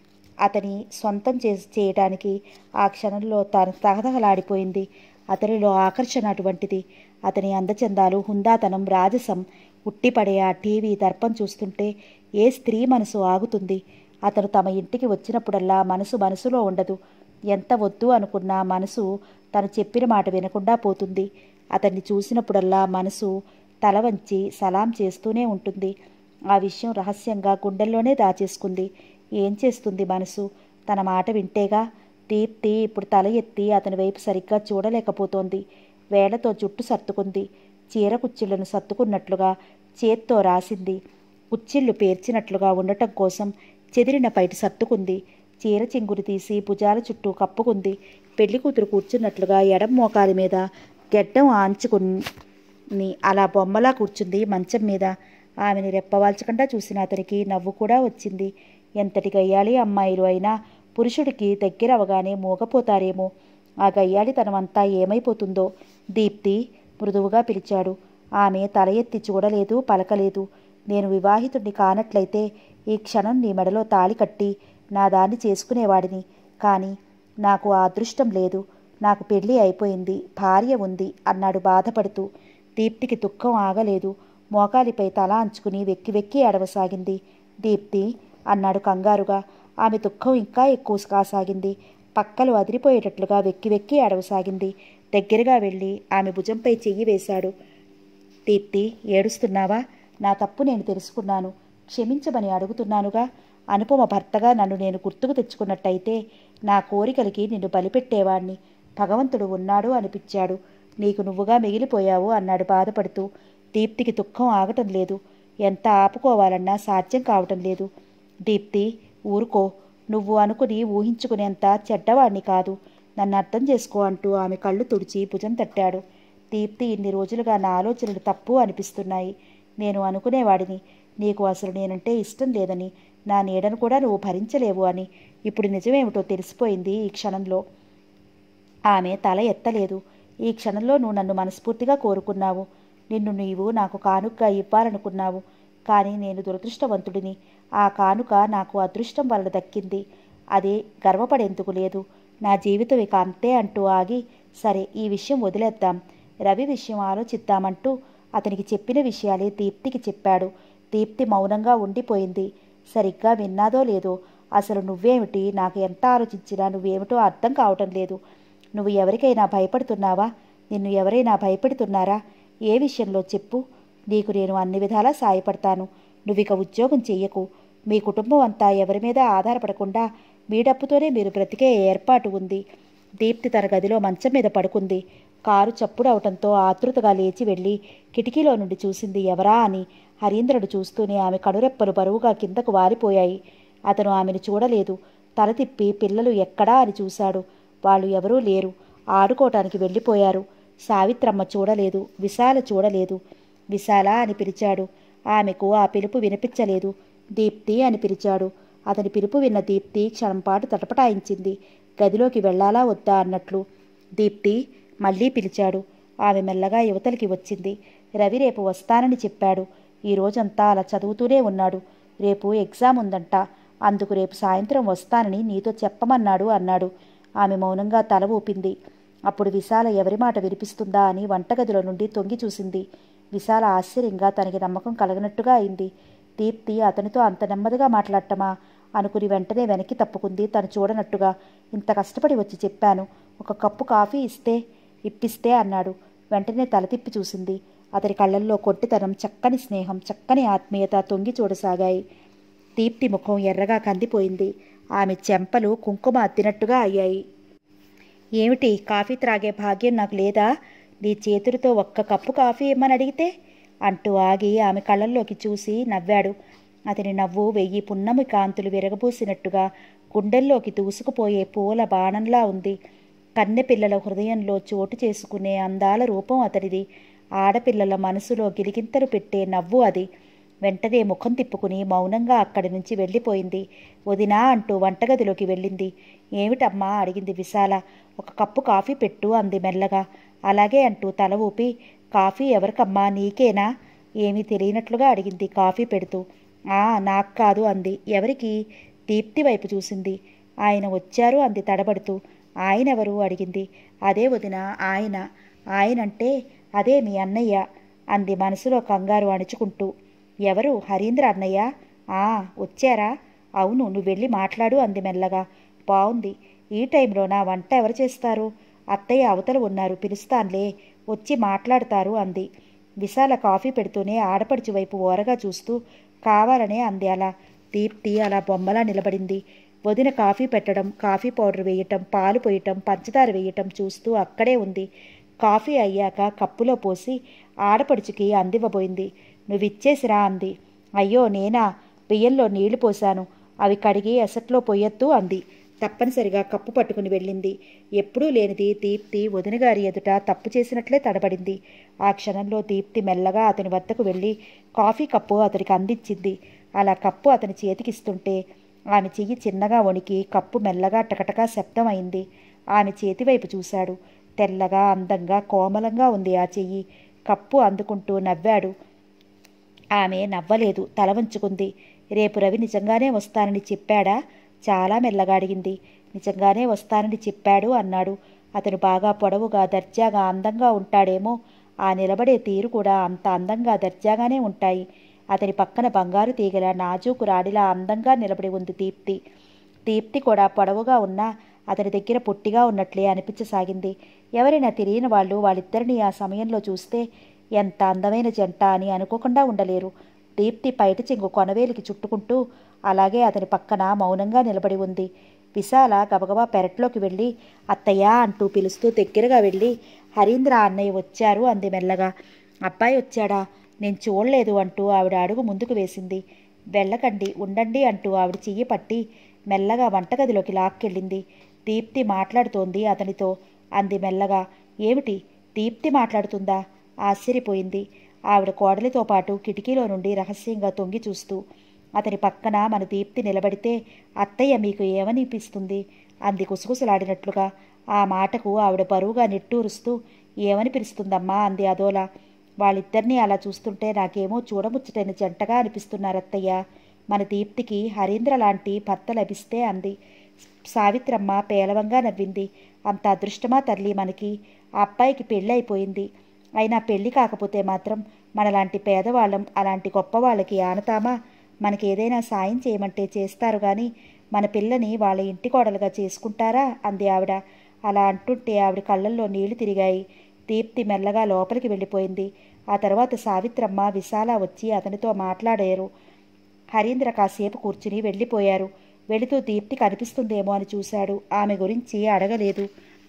అతని సొంతం చే చేయటానికి ఆ క్షణంలో తాను తహతహలాడిపోయింది అతనిలో ఆకర్షణ అటువంటిది అతని అందచందాలు హుందాతనం రాజసం ఉట్టిపడే ఆ టీవీ దర్పం చూస్తుంటే ఏ స్త్రీ మనసు ఆగుతుంది అతను తమ ఇంటికి వచ్చినప్పుడల్లా మనసు మనసులో ఉండదు ఎంత వద్దు అనుకున్నా మనసు తను చెప్పిన మాట వినకుండా పోతుంది అతన్ని చూసినప్పుడల్లా మనసు తల వంచి సలాం చేస్తూనే ఉంటుంది ఆ విషయం రహస్యంగా గుండెల్లోనే దాచేసుకుంది ఏం చేస్తుంది మనసు తన మాట వింటేగా దీప్తి ఇప్పుడు తల ఎత్తి అతని వైపు సరిగ్గా చూడలేకపోతోంది వేళ్లతో జుట్టు సర్దుకుంది చీర కుచ్చిళ్లను సర్దుకున్నట్లుగా చేత్తో రాసింది కుచ్చిళ్ళు పేర్చినట్లుగా ఉండటం కోసం చెదిరిన పైటి సర్దుకుంది చీర చెంగురు తీసి భుజాల చుట్టూ కప్పుకుంది పెళ్లి కూతురు కూర్చున్నట్లుగా ఎడం మోకాలి మీద గెడ్డం ఆంచుకుని అలా బొమ్మలా కూర్చుంది మంచం మీద ఆమెను రెప్పవాల్చకుండా చూసిన అతనికి నవ్వు కూడా వచ్చింది ఎంతటి గయ్యాలి అమ్మాయిలు అయినా పురుషుడికి దగ్గర అవగానే మూగపోతారేమో ఆ గయ్యాళితనమంతా ఏమైపోతుందో దీప్తి మృదువుగా పిలిచాడు ఆమె తల ఎత్తి చూడలేదు పలకలేదు నేను వివాహితుడిని కానట్లయితే ఈ క్షణం నీ మెడలో తాళి కట్టి నా దాన్ని చేసుకునేవాడిని కానీ నాకు ఆ అదృష్టం లేదు నాకు పెళ్ళి అయిపోయింది భార్య ఉంది అన్నాడు బాధపడుతూ దీప్తికి దుఃఖం ఆగలేదు మోకాలిపై తల అంచుకుని వెక్కి వెక్కి అడవసాగింది దీప్తి అన్నాడు కంగారుగా ఆమె దుఃఖం ఇంకా ఎక్కువ కాసాగింది పక్కలు అదిరిపోయేటట్లుగా వెక్కి వెక్కి అడవసాగింది దగ్గరగా వెళ్ళి ఆమె భుజంపై చెయ్యి వేశాడు దీప్తి ఏడుస్తున్నావా నా తప్పు నేను తెలుసుకున్నాను క్షమించమని అడుగుతున్నానుగా అనుపమ భర్తగా నన్ను నేను గుర్తుకు తెచ్చుకున్నట్టయితే నా కోరికలకి నిన్ను బలిపెట్టేవాణ్ణి భగవంతుడు ఉన్నాడు అనిపించాడు నీకు నువ్వుగా మిగిలిపోయావు అన్నాడు బాధపడుతూ దీప్తికి దుఃఖం ఆగటం లేదు ఎంత ఆపుకోవాలన్నా సాధ్యం కావటం లేదు దీప్తి ఊరుకో నువ్వు అనుకుని ఊహించుకునేంత చెడ్డవాణ్ణి కాదు నన్ను అర్థం చేసుకో అంటూ ఆమె కళ్ళు తుడిచి భుజం తట్టాడు దీప్తి ఇన్ని రోజులుగా నా ఆలోచనలు తప్పు అనిపిస్తున్నాయి నేను అనుకునేవాడిని నీకు అసలు నేనంటే ఇష్టం లేదని నా నీడను కూడా నువ్వు భరించలేవు అని ఇప్పుడు నిజమేమిటో తెలిసిపోయింది ఈ క్షణంలో ఆమె తల ఎత్తలేదు ఈ క్షణంలో నువ్వు నన్ను మనస్ఫూర్తిగా కోరుకున్నావు నిన్ను నీవు నాకు కానుకగా ఇవ్వాలనుకున్నావు కానీ నేను దురదృష్టవంతుడిని ఆ కానుక నాకు అదృష్టం వలన దక్కింది అది గర్వపడేందుకు లేదు నా జీవితం ఇక అంతే అంటూ ఆగి సరే ఈ విషయం వదిలేద్దాం రవి విషయం ఆలోచిద్దామంటూ అతనికి చెప్పిన విషయాలే దీప్తికి చెప్పాడు దీప్తి మౌనంగా ఉండిపోయింది సరిగ్గా విన్నాదో లేదో అసలు నువ్వేమిటి నాకు ఎంత ఆలోచించినా నువ్వేమిటో అర్థం కావటం లేదు నువ్వు ఎవరికైనా భయపడుతున్నావా నిన్ను ఎవరైనా భయపెడుతున్నారా ఏ విషయంలో చెప్పు నీకు నేను అన్ని విధాలా సాయపడతాను నువ్విక ఉద్యోగం చెయ్యకు మీ కుటుంబం అంతా ఎవరి మీద ఆధారపడకుండా మీ డబ్బుతోనే మీరు బ్రతికే ఏర్పాటు ఉంది దీప్తి తన గదిలో మంచం మీద పడుకుంది కారు చప్పుడు అవటంతో ఆతృతగా లేచి వెళ్ళి కిటికీలో నుండి చూసింది ఎవరా అని హరీంద్రుడు చూస్తూనే ఆమె కనురెప్పలు బరువుగా కిందకు వారిపోయాయి అతను ఆమెను చూడలేదు తల తిప్పి పిల్లలు ఎక్కడా అని చూశాడు వాళ్ళు ఎవరూ లేరు ఆడుకోవటానికి వెళ్ళిపోయారు సావిత్రమ్మ చూడలేదు విశాల చూడలేదు విశాల అని పిలిచాడు ఆమెకు ఆ పిలుపు వినిపించలేదు దీప్తి అని పిలిచాడు అతని పిలుపు విన్న దీప్తి క్షణంపాటు తటపటాయించింది గదిలోకి వెళ్ళాలా వద్దా అన్నట్లు దీప్తి మళ్ళీ పిలిచాడు ఆమె మెల్లగా యువతలకి వచ్చింది రవి రేపు వస్తానని చెప్పాడు ఈ రోజంతా అలా చదువుతూనే ఉన్నాడు రేపు ఎగ్జామ్ ఉందంట అందుకు రేపు సాయంత్రం వస్తానని నీతో చెప్పమన్నాడు అన్నాడు ఆమె మౌనంగా తల ఊపింది అప్పుడు విశాల ఎవరి మాట వినిపిస్తుందా అని వంటగదిలో నుండి తొంగి చూసింది విశాల ఆశ్చర్యంగా తనకి నమ్మకం కలగనట్టుగా అయింది దీప్తి అతనితో అంత నెమ్మదిగా మాట్లాడటమా అనుకుని వెంటనే వెనక్కి తప్పుకుంది తను చూడనట్టుగా ఇంత కష్టపడి వచ్చి చెప్పాను ఒక కప్పు కాఫీ ఇస్తే ఇప్పిస్తే అన్నాడు వెంటనే తల తిప్పి చూసింది అతని కళ్ళల్లో కొట్టితనం చక్కని స్నేహం చక్కని ఆత్మీయత తొంగి చూడసాగాయి దీప్తి ముఖం ఎర్రగా కందిపోయింది ఆమె చెంపలు కుంకుమ అత్తినట్టుగా అయ్యాయి ఏమిటి కాఫీ త్రాగే భాగ్యం నాకు లేదా నీ చేతులతో ఒక్క కప్పు కాఫీ ఇమ్మని అడిగితే అంటూ ఆగి ఆమె కళ్ళల్లోకి చూసి నవ్వాడు అతని నవ్వు వెయ్యి పున్నమి కాంతులు విరగబూసినట్టుగా గుండెల్లోకి దూసుకుపోయే పూల బాణంలా ఉంది కన్నెపిల్లల హృదయంలో చోటు చేసుకునే అందాల రూపం అతనిది ఆడపిల్లల మనసులో గిలిగింతలు పెట్టే నవ్వు అది వెంటనే ముఖం తిప్పుకుని మౌనంగా అక్కడి నుంచి వెళ్ళిపోయింది వదినా అంటూ వంటగదిలోకి వెళ్ళింది ఏమిటమ్మా అడిగింది విశాల ఒక కప్పు కాఫీ పెట్టు అంది మెల్లగా అలాగే అంటూ తల ఊపి కాఫీ ఎవరికమ్మా నీకేనా ఏమీ తెలియనట్లుగా అడిగింది కాఫీ పెడుతూ ఆ నాకు కాదు అంది ఎవరికి దీప్తి వైపు చూసింది ఆయన వచ్చారు అంది తడబడుతూ ఆయనెవరు అడిగింది అదే వదిన ఆయన ఆయనంటే అదే మీ అన్నయ్య అంది మనసులో కంగారు అణుచుకుంటూ ఎవరు హరీంద్ర అన్నయ్య ఆ వచ్చారా అవును నువ్వు వెళ్ళి మాట్లాడు అంది మెల్లగా బాగుంది ఈ టైంలో నా వంట ఎవరు చేస్తారు అత్తయ్య అవతల ఉన్నారు పిలుస్తాన్లే వచ్చి మాట్లాడతారు అంది విశాల కాఫీ పెడుతూనే ఆడపడుచు వైపు ఓరగా చూస్తూ కావాలనే అంది అలా దీప్తి అలా బొమ్మలా నిలబడింది వదిన కాఫీ పెట్టడం కాఫీ పౌడర్ వేయటం పాలు పోయటం పంచదార వేయటం చూస్తూ అక్కడే ఉంది కాఫీ అయ్యాక కప్పులో పోసి ఆడపడుచుకి అందివ్వబోయింది నువ్విచ్చేసిరా అంది అయ్యో నేనా బియ్యంలో నీళ్లు పోశాను అవి కడిగి ఎసట్లో పొయ్యొద్దు అంది తప్పనిసరిగా కప్పు పట్టుకుని వెళ్ళింది ఎప్పుడూ లేనిది దీప్తి వదినగారి ఎదుట తప్పు చేసినట్లే తడబడింది ఆ క్షణంలో దీప్తి మెల్లగా అతని వద్దకు వెళ్ళి కాఫీ కప్పు అతనికి అందించింది అలా కప్పు అతని చేతికిస్తుంటే ఆమె చెయ్యి చిన్నగా వణికి కప్పు మెల్లగా టకటకా శబ్దం అయింది ఆమె చేతివైపు చూశాడు తెల్లగా అందంగా కోమలంగా ఉంది ఆ చెయ్యి కప్పు అందుకుంటూ నవ్వాడు ఆమె నవ్వలేదు తల వంచుకుంది రేపు రవి నిజంగానే వస్తానని చెప్పాడా చాలా మెల్లగా అడిగింది నిజంగానే వస్తానని చెప్పాడు అన్నాడు అతను బాగా పొడవుగా దర్జాగా అందంగా ఉంటాడేమో ఆ నిలబడే తీరు కూడా అంత అందంగా దర్జాగానే ఉంటాయి అతని పక్కన బంగారు తీగల నాజూకు రాడిలా అందంగా నిలబడి ఉంది దీప్తి దీప్తి కూడా పొడవుగా ఉన్నా అతని దగ్గర పొట్టిగా ఉన్నట్లే అనిపించసాగింది ఎవరైనా తెలియని వాళ్ళు వాళ్ళిద్దరిని ఆ సమయంలో చూస్తే ఎంత అందమైన జంట అని అనుకోకుండా ఉండలేరు దీప్తి పైట చెంగు కొనవేలికి చుట్టుకుంటూ అలాగే అతని పక్కన మౌనంగా నిలబడి ఉంది విశాల గబగబా పెరట్లోకి వెళ్ళి అత్తయ్య అంటూ పిలుస్తూ దగ్గరగా వెళ్ళి హరీంద్ర అన్నయ్య వచ్చారు అంది మెల్లగా అబ్బాయి వచ్చాడా నేను చూడలేదు అంటూ ఆవిడ అడుగు ముందుకు వేసింది వెళ్ళకండి ఉండండి అంటూ ఆవిడ చెయ్యి పట్టి మెల్లగా వంటగదిలోకి లాక్కెళ్ళింది దీప్తి మాట్లాడుతోంది అతనితో అంది మెల్లగా ఏమిటి దీప్తి మాట్లాడుతుందా ఆశ్చర్యపోయింది ఆవిడ కోడలితో పాటు కిటికీలో నుండి రహస్యంగా తొంగి చూస్తూ అతని పక్కన మన దీప్తి నిలబడితే అత్తయ్య మీకు ఏమనిపిస్తుంది అంది కుసకుసలాడినట్లుగా ఆ మాటకు ఆవిడ బరువుగా నిట్టూరుస్తూ ఏమని పిలుస్తుందమ్మా అంది అదోలా వాళ్ళిద్దరినీ అలా చూస్తుంటే నాకేమో చూడముచ్చటైన జంటగా అనిపిస్తున్నారు అత్తయ్య మన దీప్తికి హరీంద్ర లాంటి భర్త లభిస్తే అంది సావిత్రమ్మ పేలవంగా నవ్వింది అంత అదృష్టమా తల్లి మనకి ఆ అబ్బాయికి పెళ్ళి అయిపోయింది అయినా పెళ్లి కాకపోతే మాత్రం మనలాంటి పేదవాళ్ళం అలాంటి గొప్ప వాళ్ళకి ఆనతామా మనకి ఏదైనా సాయం చేయమంటే చేస్తారు కానీ మన పిల్లని వాళ్ళ ఇంటి కోడలుగా చేసుకుంటారా అంది ఆవిడ అలా అంటుంటే ఆవిడ కళ్ళల్లో నీళ్లు తిరిగాయి దీప్తి మెల్లగా లోపలికి వెళ్ళిపోయింది ఆ తర్వాత సావిత్రమ్మ విశాల వచ్చి అతనితో మాట్లాడారు హరీంద్ర కాసేపు కూర్చుని వెళ్ళిపోయారు వెళుతూ దీప్తి కనిపిస్తుందేమో అని చూశాడు ఆమె గురించి అడగలేదు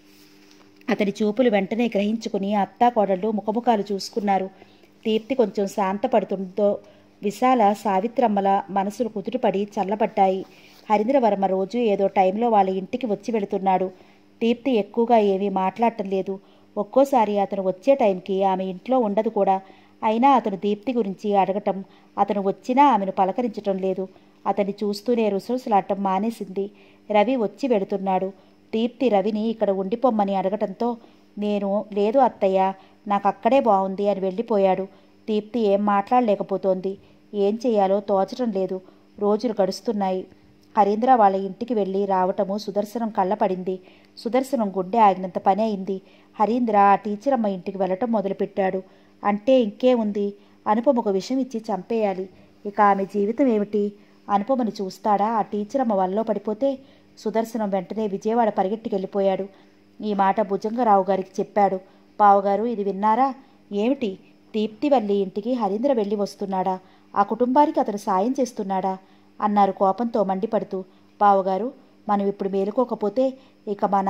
అతని చూపులు వెంటనే గ్రహించుకుని అత్తా కోడళ్ళు ముఖముఖాలు చూసుకున్నారు దీప్తి కొంచెం శాంతపడుతుందో విశాల సావిత్రమ్మల మనసులు కుదుటపడి చల్లబడ్డాయి హరీంద్రవర్మ రోజు ఏదో టైంలో వాళ్ళ ఇంటికి వచ్చి వెళుతున్నాడు దీప్తి ఎక్కువగా ఏమీ మాట్లాడటం లేదు ఒక్కోసారి అతను వచ్చే టైంకి ఆమె ఇంట్లో ఉండదు కూడా అయినా అతను దీప్తి గురించి అడగటం అతను వచ్చినా ఆమెను పలకరించటం లేదు అతన్ని చూస్తూనే రుసరుసలాటం మానేసింది రవి వచ్చి వెడుతున్నాడు దీప్తి రవిని ఇక్కడ ఉండిపోమ్మని అడగటంతో నేను లేదు అత్తయ్య నాకు అక్కడే బాగుంది అని వెళ్ళిపోయాడు దీప్తి ఏం మాట్లాడలేకపోతోంది ఏం చేయాలో తోచటం లేదు రోజులు గడుస్తున్నాయి హరీంద్ర వాళ్ళ ఇంటికి వెళ్ళి రావటము సుదర్శనం కళ్ళపడింది సుదర్శనం గుండె ఆగినంత పని అయింది హరీంద్ర ఆ టీచర్ అమ్మ ఇంటికి వెళ్ళటం మొదలుపెట్టాడు అంటే ఇంకే ఉంది అనుపమకు విషం ఇచ్చి చంపేయాలి ఇక ఆమె జీవితం ఏమిటి అనుపమని చూస్తాడా ఆ టీచర్ అమ్మ వల్లో పడిపోతే సుదర్శనం వెంటనే విజయవాడ పరిగెట్టుకెళ్ళిపోయాడు ఈ మాట భుజంగరావు గారికి చెప్పాడు బావగారు ఇది విన్నారా ఏమిటి దీప్తివల్లి ఇంటికి హరీంద్ర వెళ్ళి వస్తున్నాడా ఆ కుటుంబానికి అతను సాయం చేస్తున్నాడా అన్నారు కోపంతో మండిపడుతూ బావగారు మనం ఇప్పుడు మేలుకోకపోతే ఇక మన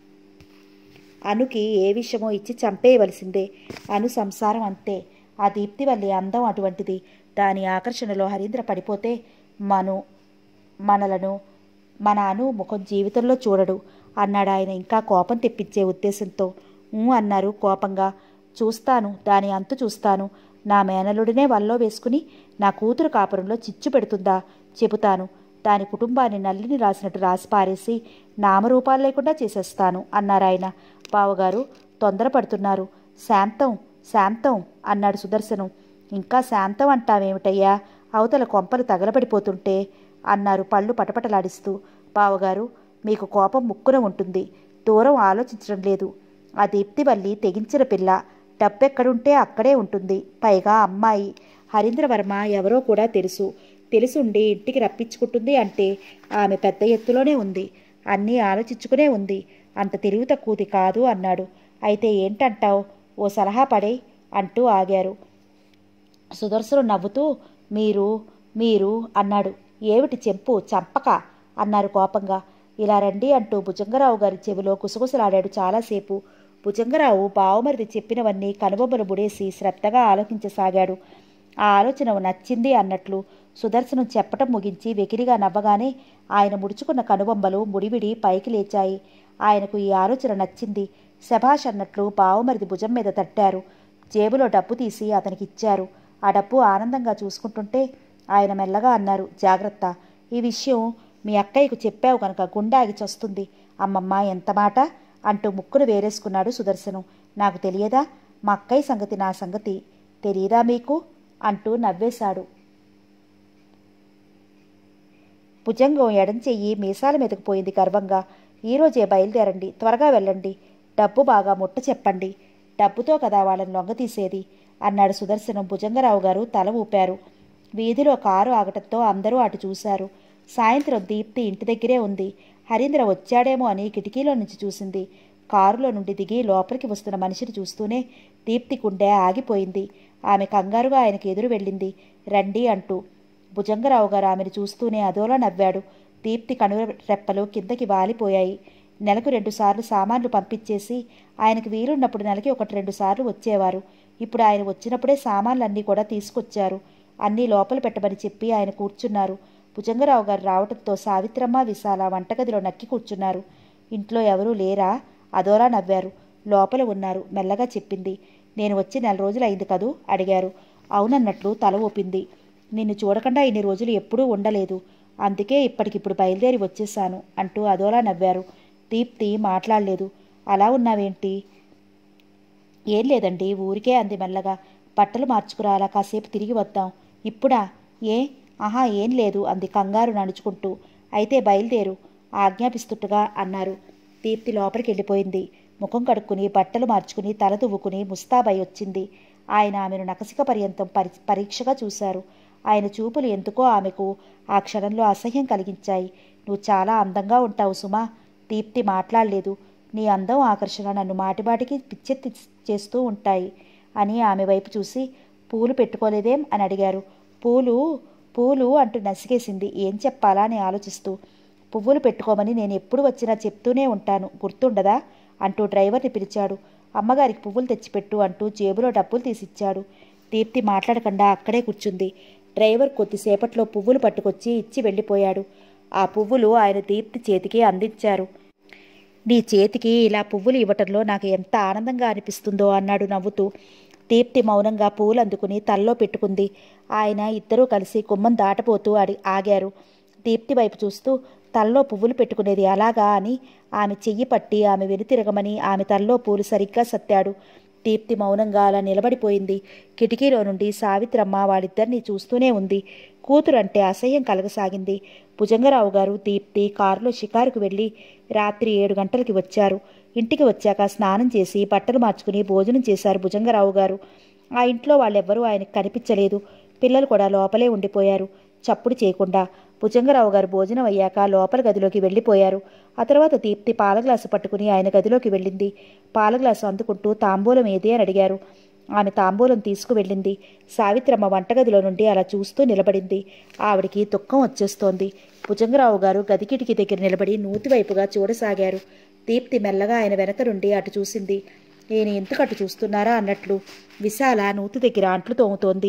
అనుకి ఏ విషయమో ఇచ్చి చంపేయవలసిందే అను సంసారం అంతే ఆ దీప్తివల్లి అందం అటువంటిది దాని ఆకర్షణలో హరీంద్ర పడిపోతే మను మనలను మన అను ముఖం జీవితంలో చూడడు అన్నాడు ఆయన ఇంకా కోపం తెప్పించే ఉద్దేశంతో ఊ అన్నారు కోపంగా చూస్తాను దాని అంతు చూస్తాను నా మేనలుడినే వల్లో వేసుకుని నా కూతురు కాపురంలో చిచ్చు పెడుతుందా చెబుతాను దాని కుటుంబాన్ని నల్లిని రాసినట్టు రాసి పారేసి నామరూపాలు లేకుండా చేసేస్తాను అన్నారాయన బావగారు తొందరపడుతున్నారు శాంతం శాంతం అన్నాడు సుదర్శనం ఇంకా శాంతం అంటావేమిటయ్యా అవతల కొంపలు తగలబడిపోతుంటే అన్నారు పళ్ళు పటపటలాడిస్తూ బావగారు మీకు కోపం ముక్కున ఉంటుంది దూరం ఆలోచించడం లేదు ఆ దీప్తివల్లి తెగించిన పిల్ల డబ్బెక్కడుంటే అక్కడే ఉంటుంది పైగా అమ్మాయి హరీంద్రవర్మ ఎవరో కూడా తెలుసు తెలుసుండి ఇంటికి రప్పించుకుంటుంది అంటే ఆమె పెద్ద ఎత్తులోనే ఉంది అన్నీ ఆలోచించుకునే ఉంది అంత తెలివి తక్కువది కాదు అన్నాడు అయితే ఏంటంటావు ఓ సలహా పడే అంటూ ఆగారు సుదర్శనం నవ్వుతూ మీరు మీరు అన్నాడు ఏమిటి చెంపు చంపక అన్నారు కోపంగా ఇలా రండి అంటూ భుజంగరావు గారి చెవిలో కుసగుసలాడాడు చాలాసేపు భుజంగరావు బావమరిది చెప్పినవన్నీ కనుబొమ్మలు ముడేసి శ్రద్ధగా ఆలోచించసాగాడు ఆ ఆలోచన నచ్చింది అన్నట్లు సుదర్శనం చెప్పటం ముగించి వెకిరిగా నవ్వగానే ఆయన ముడుచుకున్న కనుబొమ్మలు ముడివిడి పైకి లేచాయి ఆయనకు ఈ ఆలోచన నచ్చింది శభాష్ అన్నట్లు బావమరిది భుజం మీద తట్టారు జేబులో డబ్బు తీసి అతనికి ఇచ్చారు ఆ డబ్బు ఆనందంగా చూసుకుంటుంటే ఆయన మెల్లగా అన్నారు జాగ్రత్త ఈ విషయం మీ అక్కయ్యకు చెప్పావు కనుక గుండాగి చస్తుంది అమ్మమ్మ ఎంత మాట అంటూ ముక్కును వేరేసుకున్నాడు సుదర్శనం నాకు తెలియదా మా అక్కయ్య సంగతి నా సంగతి తెలియదా మీకు అంటూ నవ్వేశాడు భుజంగం ఎడం చెయ్యి మీసాల మీదకు పోయింది గర్వంగా ఈరోజే బయలుదేరండి త్వరగా వెళ్ళండి డబ్బు బాగా ముట్ట చెప్పండి డబ్బుతో కదా వాళ్ళని లొంగతీసేది అన్నాడు సుదర్శనం భుజంగరావు గారు తల ఊపారు వీధిలో కారు ఆగటంతో అందరూ అటు చూశారు సాయంత్రం దీప్తి ఇంటి దగ్గరే ఉంది హరీంద్ర వచ్చాడేమో అని కిటికీలో నుంచి చూసింది కారులో నుండి దిగి లోపలికి వస్తున్న మనిషిని చూస్తూనే దీప్తి గుండె ఆగిపోయింది ఆమె కంగారుగా ఆయనకు ఎదురు వెళ్ళింది రండి అంటూ భుజంగరావు గారు ఆమెను చూస్తూనే అదోలా నవ్వాడు దీప్తి కనురెప్పలు కిందకి వాలిపోయాయి నెలకు రెండుసార్లు సామాన్లు పంపించేసి ఆయనకు వీలున్నప్పుడు నెలకి ఒకటి రెండు సార్లు వచ్చేవారు ఇప్పుడు ఆయన వచ్చినప్పుడే సామాన్లన్నీ కూడా తీసుకొచ్చారు అన్నీ లోపల పెట్టమని చెప్పి ఆయన కూర్చున్నారు భుజంగరావు గారు రావటంతో సావిత్రమ్మ విశాల వంటగదిలో నక్కి కూర్చున్నారు ఇంట్లో ఎవరూ లేరా అదోలా నవ్వారు లోపల ఉన్నారు మెల్లగా చెప్పింది నేను వచ్చి నెల రోజులు అయింది కదూ అడిగారు అవునన్నట్లు తల ఊపింది నిన్ను చూడకుండా ఇన్ని రోజులు ఎప్పుడూ ఉండలేదు అందుకే ఇప్పటికిప్పుడు బయలుదేరి వచ్చేసాను అంటూ అదోలా నవ్వారు దీప్తి మాట్లాడలేదు అలా ఉన్నావేంటి ఏం లేదండి ఊరికే అంది మెల్లగా బట్టలు మార్చుకురాలా కాసేపు తిరిగి వద్దాం ఇప్పుడా ఏ ఆహా ఏం లేదు అంది కంగారు నడుచుకుంటూ అయితే బయలుదేరు ఆజ్ఞాపిస్తుట్టుగా అన్నారు దీప్తి లోపలికి వెళ్ళిపోయింది ముఖం కడుక్కుని బట్టలు మార్చుకుని తల దువ్వుకుని ముస్తాబై వచ్చింది ఆయన ఆమెను నకసిక పర్యంతం పరి పరీక్షగా చూశారు ఆయన చూపులు ఎందుకో ఆమెకు ఆ క్షణంలో అసహ్యం కలిగించాయి నువ్వు చాలా అందంగా ఉంటావు సుమా దీప్తి మాట్లాడలేదు నీ అందం ఆకర్షణ నన్ను మాటిమాటికి పిచ్చెత్తి చేస్తూ ఉంటాయి అని ఆమె వైపు చూసి పూలు పెట్టుకోలేదేం అని అడిగారు పూలు పూలు అంటూ నసిగేసింది ఏం చెప్పాలా అని ఆలోచిస్తూ పువ్వులు పెట్టుకోమని నేను ఎప్పుడు వచ్చినా చెప్తూనే ఉంటాను గుర్తుండదా అంటూ డ్రైవర్ని పిలిచాడు అమ్మగారికి పువ్వులు తెచ్చిపెట్టు అంటూ జేబులో డబ్బులు తీసిచ్చాడు దీప్తి మాట్లాడకుండా అక్కడే కూర్చుంది డ్రైవర్ కొద్దిసేపట్లో పువ్వులు పట్టుకొచ్చి ఇచ్చి వెళ్ళిపోయాడు ఆ పువ్వులు ఆయన దీప్తి చేతికి అందించారు నీ చేతికి ఇలా పువ్వులు ఇవ్వటంలో నాకు ఎంత ఆనందంగా అనిపిస్తుందో అన్నాడు నవ్వుతూ దీప్తి మౌనంగా పూలు అందుకుని తల్లో పెట్టుకుంది ఆయన ఇద్దరూ కలిసి కుమ్మం దాటపోతూ అడి ఆగారు దీప్తి వైపు చూస్తూ తల్లో పువ్వులు పెట్టుకునేది అలాగా అని ఆమె చెయ్యి పట్టి ఆమె వెనుతిరగమని ఆమె తల్లో పూలు సరిగ్గా సత్తాడు దీప్తి మౌనంగా అలా నిలబడిపోయింది కిటికీలో నుండి సావిత్రమ్మ వాళ్ళిద్దరినీ చూస్తూనే ఉంది కూతురు అంటే అసహ్యం కలగసాగింది భుజంగరావు గారు దీప్తి కారులో షికారుకు వెళ్ళి రాత్రి ఏడు గంటలకి వచ్చారు ఇంటికి వచ్చాక స్నానం చేసి బట్టలు మార్చుకుని భోజనం చేశారు భుజంగరావు గారు ఆ ఇంట్లో వాళ్ళెవ్వరూ ఆయనకు కనిపించలేదు పిల్లలు కూడా లోపలే ఉండిపోయారు చప్పుడు చేయకుండా భుజంగరావు గారు భోజనం అయ్యాక లోపల గదిలోకి వెళ్ళిపోయారు ఆ తర్వాత దీప్తి పాల గ్లాసు పట్టుకుని ఆయన గదిలోకి వెళ్ళింది పాల గ్లాసు అందుకుంటూ తాంబూలం ఏది అని అడిగారు ఆమె తాంబూలం తీసుకువెళ్ళింది సావిత్రమ్మ వంటగదిలో నుండి అలా చూస్తూ నిలబడింది ఆవిడికి దుఃఖం వచ్చేస్తోంది భుజంగరావు గారు గది కిటికీ దగ్గర నిలబడి నూతివైపుగా చూడసాగారు దీప్తి మెల్లగా ఆయన వెనక నుండి అటు చూసింది నేను ఎందుకు అటు చూస్తున్నారా అన్నట్లు విశాల నూతి దగ్గర అంట్లు తోముతోంది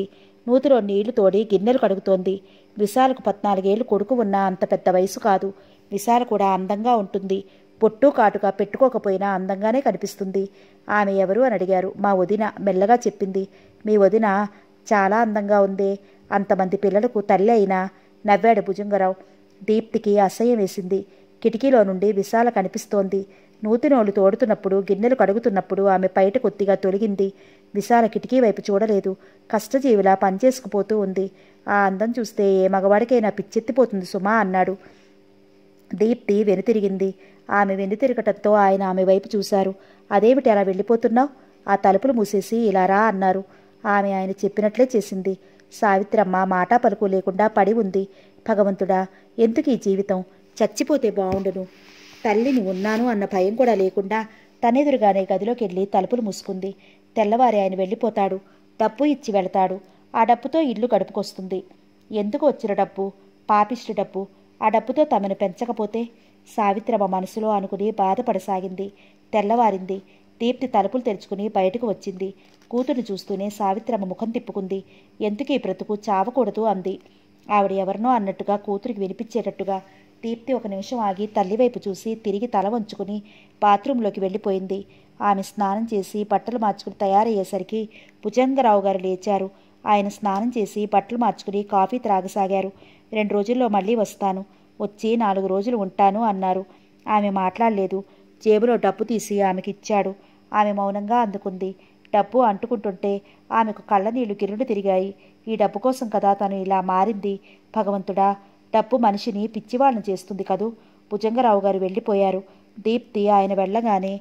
నూతిలో నీళ్లు తోడి గిన్నెలు కడుగుతోంది విశాలకు పద్నాలుగేళ్లు కొడుకు ఉన్న అంత పెద్ద వయసు కాదు విశాల కూడా అందంగా ఉంటుంది పొట్టు కాటుగా పెట్టుకోకపోయినా అందంగానే కనిపిస్తుంది ఆమె ఎవరు అని అడిగారు మా వదిన మెల్లగా చెప్పింది మీ వదిన చాలా అందంగా ఉందే అంతమంది పిల్లలకు తల్లి అయినా నవ్వాడు భుజంగరావు దీప్తికి అసహ్యం వేసింది కిటికీలో నుండి విశాల కనిపిస్తోంది నూతినోళ్ళు తోడుతున్నప్పుడు గిన్నెలు కడుగుతున్నప్పుడు ఆమె పైట కొద్దిగా తొలగింది విశాల కిటికీ వైపు చూడలేదు కష్టజీవిలా పనిచేసుకుపోతూ ఉంది ఆ అందం చూస్తే ఏ మగవాడికైనా పిచ్చెత్తిపోతుంది సుమా అన్నాడు దీప్తి వెనుతిరిగింది ఆమె వెనుతిరగటంతో ఆయన ఆమె వైపు చూశారు అదేమిటి అలా వెళ్ళిపోతున్నావు ఆ తలుపులు మూసేసి ఇలా రా అన్నారు ఆమె ఆయన చెప్పినట్లే చేసింది సావిత్రమ్మ మాటా పలుకు లేకుండా పడి ఉంది భగవంతుడా ఎందుకు ఈ జీవితం చచ్చిపోతే బావుండును తల్లిని ఉన్నాను అన్న భయం కూడా లేకుండా తనెదురుగానే గదిలోకి వెళ్ళి తలుపులు మూసుకుంది తెల్లవారి ఆయన వెళ్ళిపోతాడు డబ్బు ఇచ్చి వెళతాడు ఆ డబ్బుతో ఇల్లు గడుపుకొస్తుంది ఎందుకు వచ్చిన డబ్బు పాపిష్టి డబ్బు ఆ డబ్బుతో తమను పెంచకపోతే సావిత్రమ్మ మనసులో అనుకుని బాధపడసాగింది తెల్లవారింది దీప్తి తలుపులు తెరుచుకుని బయటకు వచ్చింది కూతురు చూస్తూనే సావిత్రమ్మ ముఖం తిప్పుకుంది ఎందుకు ఈ బ్రతుకు చావకూడదు అంది ఆవిడ ఎవరినో అన్నట్టుగా కూతురికి వినిపించేటట్టుగా దీప్తి ఒక నిమిషం ఆగి తల్లివైపు చూసి తిరిగి తల వంచుకుని బాత్రూంలోకి వెళ్ళిపోయింది ఆమె స్నానం చేసి బట్టలు మార్చుకుని తయారయ్యేసరికి భుజంగరావు గారు లేచారు ఆయన స్నానం చేసి బట్టలు మార్చుకుని కాఫీ త్రాగసాగారు రెండు రోజుల్లో మళ్ళీ వస్తాను వచ్చి నాలుగు రోజులు ఉంటాను అన్నారు ఆమె మాట్లాడలేదు జేబులో డబ్బు తీసి ఆమెకి ఇచ్చాడు ఆమె మౌనంగా అందుకుంది డబ్బు అంటుకుంటుంటే ఆమెకు కళ్ళనీళ్లు గిరుడు తిరిగాయి ఈ డబ్బు కోసం కదా తను ఇలా మారింది భగవంతుడా డబ్బు మనిషిని పిచ్చివాళ్ళను చేస్తుంది కదూ భుజంగరావు గారు వెళ్ళిపోయారు దీప్తి ఆయన వెళ్ళగానే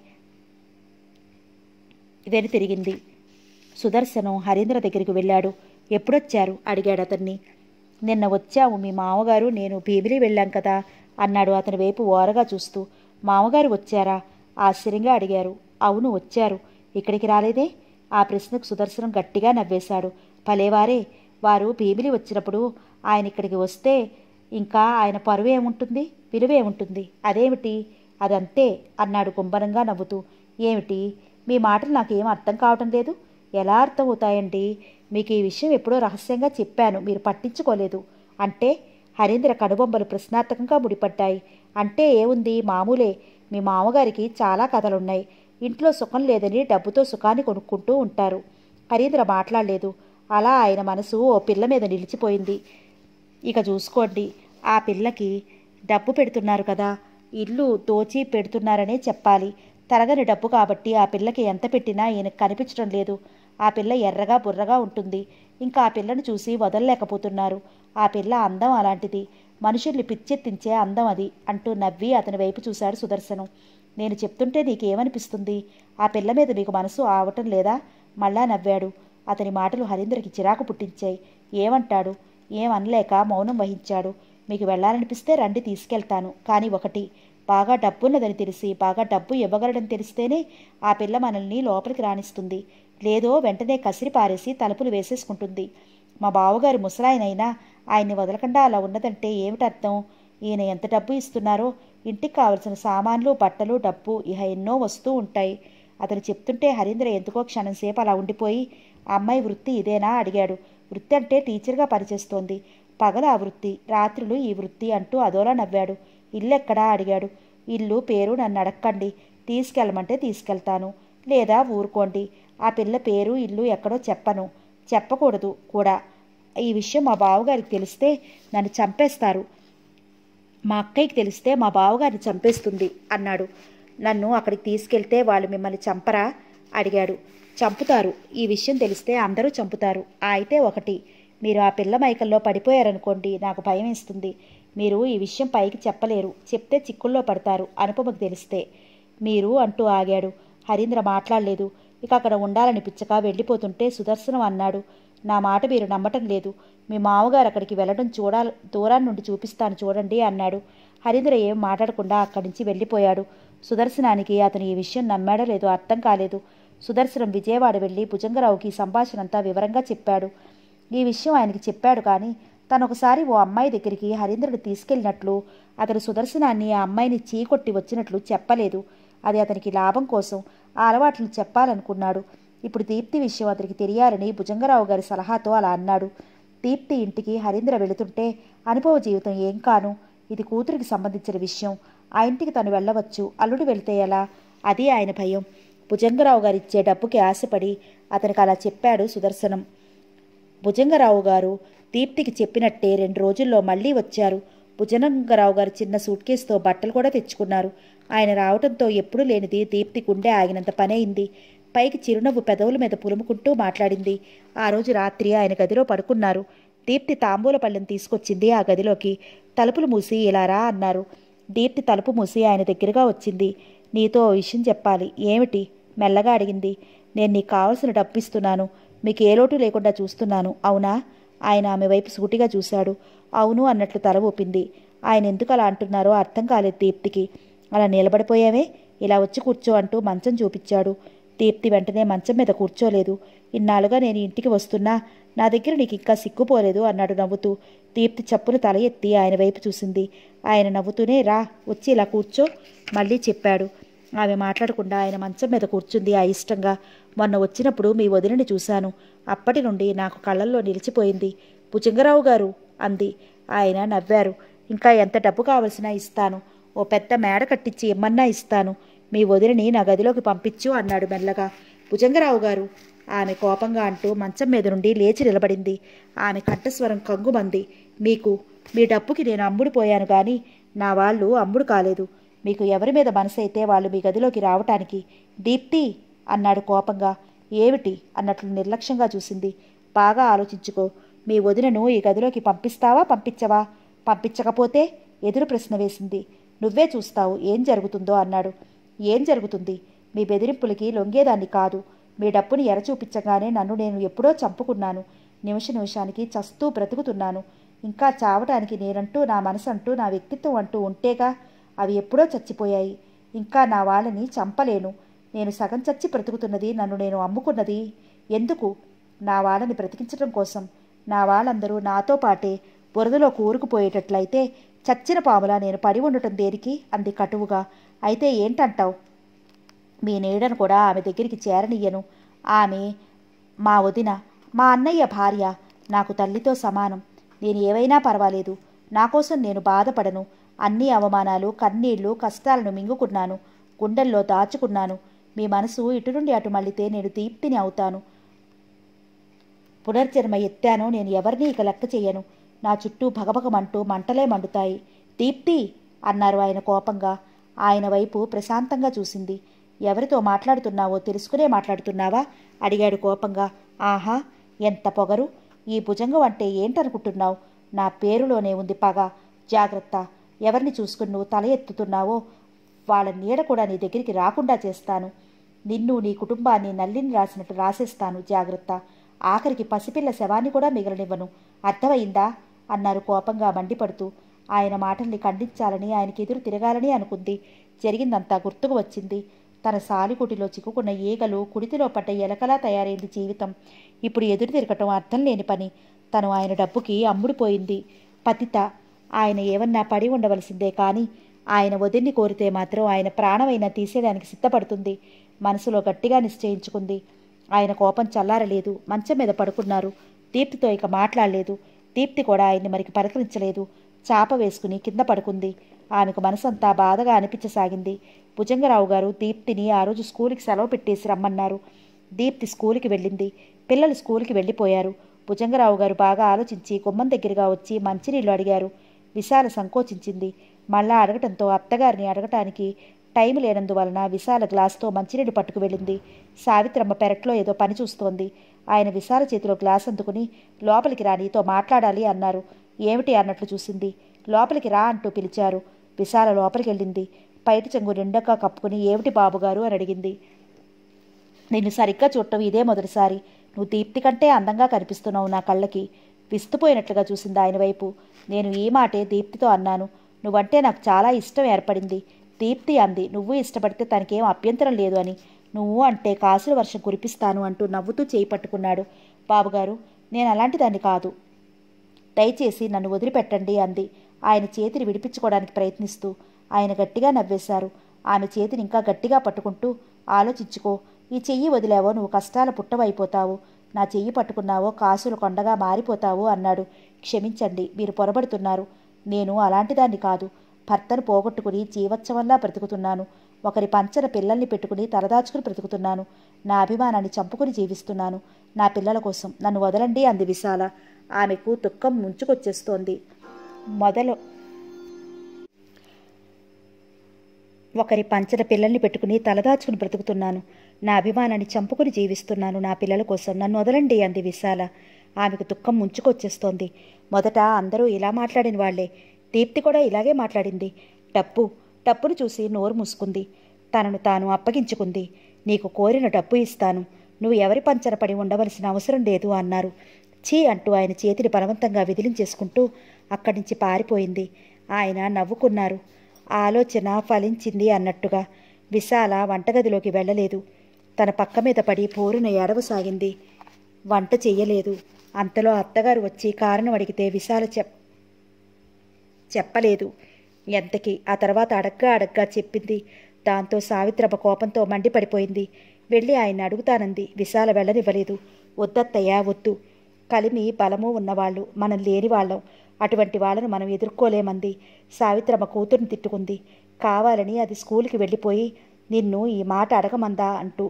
వెనుతిరిగింది సుదర్శనం హరీంద్ర దగ్గరికి వెళ్ళాడు ఎప్పుడొచ్చారు అడిగాడు అతన్ని నిన్న వచ్చాము మీ మామగారు నేను భీమిలి వెళ్ళాం కదా అన్నాడు అతని వైపు ఓరగా చూస్తూ మామగారు వచ్చారా ఆశ్చర్యంగా అడిగారు అవును వచ్చారు ఇక్కడికి రాలేదే ఆ ప్రశ్నకు సుదర్శనం గట్టిగా నవ్వేశాడు భలేవారే వారు భీమిలి వచ్చినప్పుడు ఆయన ఇక్కడికి వస్తే ఇంకా ఆయన పరువు ఏముంటుంది విలువ ఏముంటుంది అదేమిటి అదంతే అన్నాడు కుంభనంగా నవ్వుతూ ఏమిటి మీ మాటలు నాకేం అర్థం కావటం లేదు ఎలా అర్థం అవుతాయండి మీకు ఈ విషయం ఎప్పుడో రహస్యంగా చెప్పాను మీరు పట్టించుకోలేదు అంటే హరీంద్ర కనుబొమ్మలు ప్రశ్నార్థకంగా ముడిపడ్డాయి అంటే ఏముంది మామూలే మీ మామగారికి చాలా కథలున్నాయి ఇంట్లో సుఖం లేదని డబ్బుతో సుఖాన్ని కొనుక్కుంటూ ఉంటారు హరీంద్ర మాట్లాడలేదు అలా ఆయన మనసు ఓ పిల్ల మీద నిలిచిపోయింది ఇక చూసుకోండి ఆ పిల్లకి డబ్బు పెడుతున్నారు కదా ఇల్లు దోచి పెడుతున్నారనే చెప్పాలి తరగని డబ్బు కాబట్టి ఆ పిల్లకి ఎంత పెట్టినా ఈయనకు కనిపించడం లేదు ఆ పిల్ల ఎర్రగా బుర్రగా ఉంటుంది ఇంకా ఆ పిల్లను చూసి వదలలేకపోతున్నారు ఆ పిల్ల అందం అలాంటిది మనుషుల్ని పిచ్చెత్తించే అందం అది అంటూ నవ్వి అతని వైపు చూశాడు సుదర్శనం నేను చెప్తుంటే నీకేమనిపిస్తుంది ఆ పిల్ల మీద మీకు మనసు ఆవటం లేదా మళ్ళా నవ్వాడు అతని మాటలు హరీంద్రకి చిరాకు పుట్టించాయి ఏమంటాడు ఏమనలేక మౌనం వహించాడు మీకు వెళ్ళాలనిపిస్తే రండి తీసుకెళ్తాను కానీ ఒకటి బాగా డబ్బున్నదని తెలిసి బాగా డబ్బు ఇవ్వగలడని తెలిస్తేనే ఆ పిల్ల మనల్ని లోపలికి రాణిస్తుంది లేదో వెంటనే కసిరి పారేసి తలుపులు వేసేసుకుంటుంది మా బావగారు ముసలాయనైనా ఆయన్ని వదలకుండా అలా ఉన్నదంటే ఏమిటర్థం ఈయన ఎంత డబ్బు ఇస్తున్నారో ఇంటికి కావలసిన సామాన్లు బట్టలు డబ్బు ఇహ ఎన్నో వస్తూ ఉంటాయి అతను చెప్తుంటే హరీంద్ర ఎందుకో క్షణం సేపు అలా ఉండిపోయి ఆ అమ్మాయి వృత్తి ఇదేనా అడిగాడు వృత్తి అంటే టీచర్గా పనిచేస్తోంది పగల ఆ వృత్తి రాత్రులు ఈ వృత్తి అంటూ అదోలా నవ్వాడు ఇల్లు ఎక్కడా అడిగాడు ఇల్లు పేరు నన్ను అడక్కండి తీసుకెళ్ళమంటే తీసుకెళ్తాను లేదా ఊరుకోండి ఆ పిల్ల పేరు ఇల్లు ఎక్కడో చెప్పను చెప్పకూడదు కూడా ఈ విషయం మా బావగారికి తెలిస్తే నన్ను చంపేస్తారు మా అక్కయ్యకి తెలిస్తే మా బావగారిని చంపేస్తుంది అన్నాడు నన్ను అక్కడికి తీసుకెళ్తే వాళ్ళు మిమ్మల్ని చంపరా అడిగాడు చంపుతారు ఈ విషయం తెలిస్తే అందరూ చంపుతారు ఆ అయితే ఒకటి మీరు ఆ పిల్ల మైకల్లో పడిపోయారనుకోండి నాకు భయం వేస్తుంది మీరు ఈ విషయం పైకి చెప్పలేరు చెప్తే చిక్కుల్లో పడతారు అనుపమకు తెలిస్తే మీరు అంటూ ఆగాడు హరీంద్ర మాట్లాడలేదు ఇక అక్కడ ఉండాలనిపించక వెళ్ళిపోతుంటే సుదర్శనం అన్నాడు నా మాట మీరు నమ్మటం లేదు మీ మామగారు అక్కడికి వెళ్ళడం చూడాల దూరాన్ని నుండి చూపిస్తాను చూడండి అన్నాడు హరీంద్ర ఏం మాట్లాడకుండా అక్కడి నుంచి వెళ్ళిపోయాడు సుదర్శనానికి అతను ఈ విషయం నమ్మాడో లేదో అర్థం కాలేదు సుదర్శనం విజయవాడ వెళ్ళి భుజంగరావుకి ఈ సంభాషణ అంతా వివరంగా చెప్పాడు ఈ విషయం ఆయనకి చెప్పాడు కానీ తను ఒకసారి ఓ అమ్మాయి దగ్గరికి హరీంద్రుడు తీసుకెళ్ళినట్లు అతను సుదర్శనాన్ని ఆ అమ్మాయిని చీకొట్టి వచ్చినట్లు చెప్పలేదు అది అతనికి లాభం కోసం ఆ అలవాట్లు చెప్పాలనుకున్నాడు ఇప్పుడు దీప్తి విషయం అతనికి తెలియాలని భుజంగరావు గారి సలహాతో అలా అన్నాడు దీప్తి ఇంటికి హరీంద్ర వెళుతుంటే అనుభవ జీవితం ఏం కాను ఇది కూతురికి సంబంధించిన విషయం ఆ ఇంటికి తను వెళ్ళవచ్చు అల్లుడు వెళితే ఎలా అది ఆయన భయం భుజంగరావు గారు ఇచ్చే డబ్బుకి ఆశపడి అతనికి అలా చెప్పాడు సుదర్శనం భుజంగరావు గారు దీప్తికి చెప్పినట్టే రెండు రోజుల్లో మళ్ళీ వచ్చారు భుజంగరావు గారు చిన్న సూట్ కేసుతో బట్టలు కూడా తెచ్చుకున్నారు ఆయన రావడంతో ఎప్పుడూ లేనిది దీప్తి గుండె ఆగినంత పనైంది పైకి చిరునవ్వు పెదవుల మీద పులుముకుంటూ మాట్లాడింది ఆ రోజు రాత్రి ఆయన గదిలో పడుకున్నారు దీప్తి తాంబూల పళ్ళెం తీసుకొచ్చింది ఆ గదిలోకి తలుపులు మూసి ఇలా రా అన్నారు దీప్తి తలుపు మూసి ఆయన దగ్గరగా వచ్చింది నీతో ఓ విషయం చెప్పాలి ఏమిటి మెల్లగా అడిగింది నేను నీకు కావలసిన డబ్బు ఇస్తున్నాను మీకు ఏ లోటు లేకుండా చూస్తున్నాను అవునా ఆయన ఆమె వైపు సూటిగా చూశాడు అవును అన్నట్లు తల ఊపింది ఆయన ఎందుకు అలా అంటున్నారో అర్థం కాలేదు దీప్తికి అలా నిలబడిపోయావే ఇలా వచ్చి కూర్చో అంటూ మంచం చూపించాడు దీప్తి వెంటనే మంచం మీద కూర్చోలేదు ఇన్నాళ్ళుగా నేను ఇంటికి వస్తున్నా నా దగ్గర నీకు ఇంకా సిగ్గుపోలేదు అన్నాడు నవ్వుతూ దీప్తి చప్పున తల ఎత్తి ఆయన వైపు చూసింది ఆయన నవ్వుతూనే రా వచ్చి ఇలా కూర్చో మళ్ళీ చెప్పాడు ఆమె మాట్లాడకుండా ఆయన మంచం మీద కూర్చుంది అయిష్టంగా మొన్న వచ్చినప్పుడు మీ వదినని చూశాను అప్పటి నుండి నాకు కళ్ళల్లో నిలిచిపోయింది భుజంగరావు గారు అంది ఆయన నవ్వారు ఇంకా ఎంత డబ్బు కావలసినా ఇస్తాను ఓ పెద్ద మేడ కట్టించి ఇమ్మన్నా ఇస్తాను మీ వదిలిని నా గదిలోకి పంపించు అన్నాడు మెల్లగా భుజంగరావు గారు ఆమె కోపంగా అంటూ మంచం మీద నుండి లేచి నిలబడింది ఆమె కంఠస్వరం కంగుమంది మీకు మీ డబ్బుకి నేను అమ్ముడుపోయాను కానీ నా వాళ్ళు అమ్ముడు కాలేదు మీకు ఎవరి మీద మనసైతే వాళ్ళు మీ గదిలోకి రావటానికి దీప్తి అన్నాడు కోపంగా ఏమిటి అన్నట్లు నిర్లక్ష్యంగా చూసింది బాగా ఆలోచించుకో మీ వదినను ఈ గదిలోకి పంపిస్తావా పంపించవా పంపించకపోతే ఎదురు ప్రశ్న వేసింది నువ్వే చూస్తావు ఏం జరుగుతుందో అన్నాడు ఏం జరుగుతుంది మీ బెదిరింపులకి లొంగేదాన్ని కాదు మీ డబ్బుని ఎర చూపించగానే నన్ను నేను ఎప్పుడో చంపుకున్నాను నిమిష నిమిషానికి చస్తూ బ్రతుకుతున్నాను ఇంకా చావటానికి నేనంటూ నా మనసంటూ నా వ్యక్తిత్వం అంటూ ఉంటేగా అవి ఎప్పుడో చచ్చిపోయాయి ఇంకా నా వాళ్ళని చంపలేను నేను సగం చచ్చి బ్రతుకుతున్నది నన్ను నేను అమ్ముకున్నది ఎందుకు నా వాళ్ళని బ్రతికించడం కోసం నా వాళ్ళందరూ నాతో పాటే బురదలో కూరుకుపోయేటట్లయితే చచ్చిన పాములా నేను పడి ఉండటం దేనికి అంది కటువుగా అయితే ఏంటంటావు మీ నీడను కూడా ఆమె దగ్గరికి చేరనియ్యను ఆమె మా వదిన మా అన్నయ్య భార్య నాకు తల్లితో సమానం నేను ఏవైనా పర్వాలేదు నా కోసం నేను బాధపడను అన్ని అవమానాలు కన్నీళ్లు కష్టాలను మింగుకున్నాను గుండెల్లో దాచుకున్నాను మీ మనసు ఇటు నుండి అటు మళ్ళితే నేను దీప్తిని అవుతాను పునర్జన్మ ఎత్తాను నేను ఎవరిని ఇక లెక్క చెయ్యను నా చుట్టూ భగభగమంటూ మంటలే మండుతాయి దీప్తి అన్నారు ఆయన కోపంగా ఆయన వైపు ప్రశాంతంగా చూసింది ఎవరితో మాట్లాడుతున్నావో తెలుసుకునే మాట్లాడుతున్నావా అడిగాడు కోపంగా ఆహా ఎంత పొగరు ఈ భుజంగం అంటే ఏంటనుకుంటున్నావు నా పేరులోనే ఉంది పగ జాగ్రత్త ఎవరిని చూసుకుని నువ్వు తల ఎత్తుతున్నావో వాళ్ళ నీడ కూడా నీ దగ్గరికి రాకుండా చేస్తాను నిన్ను నీ కుటుంబాన్ని నల్లిని రాసినట్టు రాసేస్తాను జాగ్రత్త ఆఖరికి పసిపిల్ల శవాన్ని కూడా మిగలనివ్వను అర్థమైందా అన్నారు కోపంగా మండిపడుతూ ఆయన మాటల్ని ఖండించాలని ఆయనకి ఎదురు తిరగాలని అనుకుంది జరిగిందంతా గుర్తుకు వచ్చింది తన సాలికుటిలో చిక్కుకున్న ఈగలు కుడితిలో పడ్డ ఎలకలా తయారైంది జీవితం ఇప్పుడు ఎదురు తిరగటం అర్థం లేని పని తను ఆయన డబ్బుకి అమ్ముడుపోయింది పతిత ఆయన ఏమన్నా పడి ఉండవలసిందే కానీ ఆయన వదిన్ని కోరితే మాత్రం ఆయన ప్రాణమైనా తీసేయడానికి సిద్ధపడుతుంది మనసులో గట్టిగా నిశ్చయించుకుంది ఆయన కోపం చల్లారలేదు మంచం మీద పడుకున్నారు దీప్తితో ఇక మాట్లాడలేదు దీప్తి కూడా ఆయన్ని మరికి పలకరించలేదు చాప వేసుకుని కింద పడుకుంది ఆమెకు మనసంతా బాధగా అనిపించసాగింది భుజంగరావు గారు దీప్తిని ఆ రోజు స్కూల్కి సెలవు పెట్టేసి రమ్మన్నారు దీప్తి స్కూల్కి వెళ్ళింది పిల్లలు స్కూల్కి వెళ్ళిపోయారు భుజంగరావు గారు బాగా ఆలోచించి గుమ్మం దగ్గరగా వచ్చి మంచినీళ్ళు అడిగారు విశాల సంకోచించింది మళ్ళా అడగటంతో అత్తగారిని అడగటానికి టైం లేనందువలన విశాల గ్లాస్తో మంచినీళ్ళు పట్టుకు వెళ్ళింది సావిత్రమ్మ పెరట్లో ఏదో పని చూస్తోంది ఆయన విశాల చేతిలో గ్లాస్ అందుకుని లోపలికి రా నీతో మాట్లాడాలి అన్నారు ఏమిటి అన్నట్లు చూసింది లోపలికి రా అంటూ పిలిచారు విశాల లోపలికి వెళ్ళింది పైటి చెంగు నిండగా కప్పుకుని ఏమిటి బాబుగారు అని అడిగింది నిన్ను సరిగ్గా చూడటం ఇదే మొదటిసారి నువ్వు దీప్తి కంటే అందంగా కనిపిస్తున్నావు నా కళ్ళకి విస్తుపోయినట్లుగా చూసింది ఆయన వైపు నేను ఈ మాటే దీప్తితో అన్నాను నువ్వంటే నాకు చాలా ఇష్టం ఏర్పడింది దీప్తి అంది నువ్వు ఇష్టపడితే తనకేం అభ్యంతరం లేదు అని నువ్వు అంటే కాసుల వర్షం కురిపిస్తాను అంటూ నవ్వుతూ చేయి పట్టుకున్నాడు బాబుగారు నేను అలాంటి దాన్ని కాదు దయచేసి నన్ను వదిలిపెట్టండి అంది ఆయన చేతిని విడిపించుకోవడానికి ప్రయత్నిస్తూ ఆయన గట్టిగా నవ్వేశారు ఆమె చేతిని ఇంకా గట్టిగా పట్టుకుంటూ ఆలోచించుకో ఈ చెయ్యి వదిలావో నువ్వు కష్టాల పుట్టవైపోతావు నా చెయ్యి పట్టుకున్నావో కాసులు కొండగా మారిపోతావు అన్నాడు క్షమించండి మీరు పొరబడుతున్నారు నేను అలాంటిదాన్ని కాదు భర్తను పోగొట్టుకుని జీవోత్సవంలా బ్రతుకుతున్నాను ఒకరి పంచన పిల్లల్ని పెట్టుకుని తలదాచుకుని బ్రతుకుతున్నాను నా అభిమానాన్ని చంపుకుని జీవిస్తున్నాను నా పిల్లల కోసం నన్ను వదలండి అంది విశాల ఆమెకు దుఃఖం ముంచుకొచ్చేస్తోంది మొదలు ఒకరి పంచన పిల్లల్ని పెట్టుకుని తలదాచుకుని బ్రతుకుతున్నాను నా అభిమానాన్ని చంపుకుని జీవిస్తున్నాను నా పిల్లల కోసం నన్ను వదలండి అంది విశాల ఆమెకు దుఃఖం ముంచుకొచ్చేస్తోంది మొదట అందరూ ఇలా మాట్లాడిన వాళ్లే దీప్తి కూడా ఇలాగే మాట్లాడింది డబ్బు డబ్బును చూసి నోరు మూసుకుంది తనను తాను అప్పగించుకుంది నీకు కోరిన డబ్బు ఇస్తాను నువ్వు ఎవరి పంచన పడి ఉండవలసిన అవసరం లేదు అన్నారు చీ అంటూ ఆయన చేతిని బలవంతంగా విదిలించేసుకుంటూ అక్కడి నుంచి పారిపోయింది ఆయన నవ్వుకున్నారు ఆ ఆలోచన ఫలించింది అన్నట్టుగా విశాల వంటగదిలోకి వెళ్ళలేదు తన పక్క మీద పడి పోరున ఏడవసాగింది వంట చెయ్యలేదు అంతలో అత్తగారు వచ్చి కారణం అడిగితే విశాల చెప్ చెప్పలేదు ఎంతకి ఆ తర్వాత అడగ్గా అడగ్గా చెప్పింది దాంతో సావిత్రమ్మ కోపంతో మండిపడిపోయింది వెళ్ళి ఆయన అడుగుతానంది విశాల వెళ్ళనివ్వలేదు వద్దత్తయ్యా వద్దు కలిమి బలము ఉన్నవాళ్ళు మనం లేని వాళ్ళం అటువంటి వాళ్ళను మనం ఎదుర్కోలేమంది సావిత్రమ్మ కూతురుని తిట్టుకుంది కావాలని అది స్కూల్కి వెళ్ళిపోయి నిన్ను ఈ మాట అడగమందా అంటూ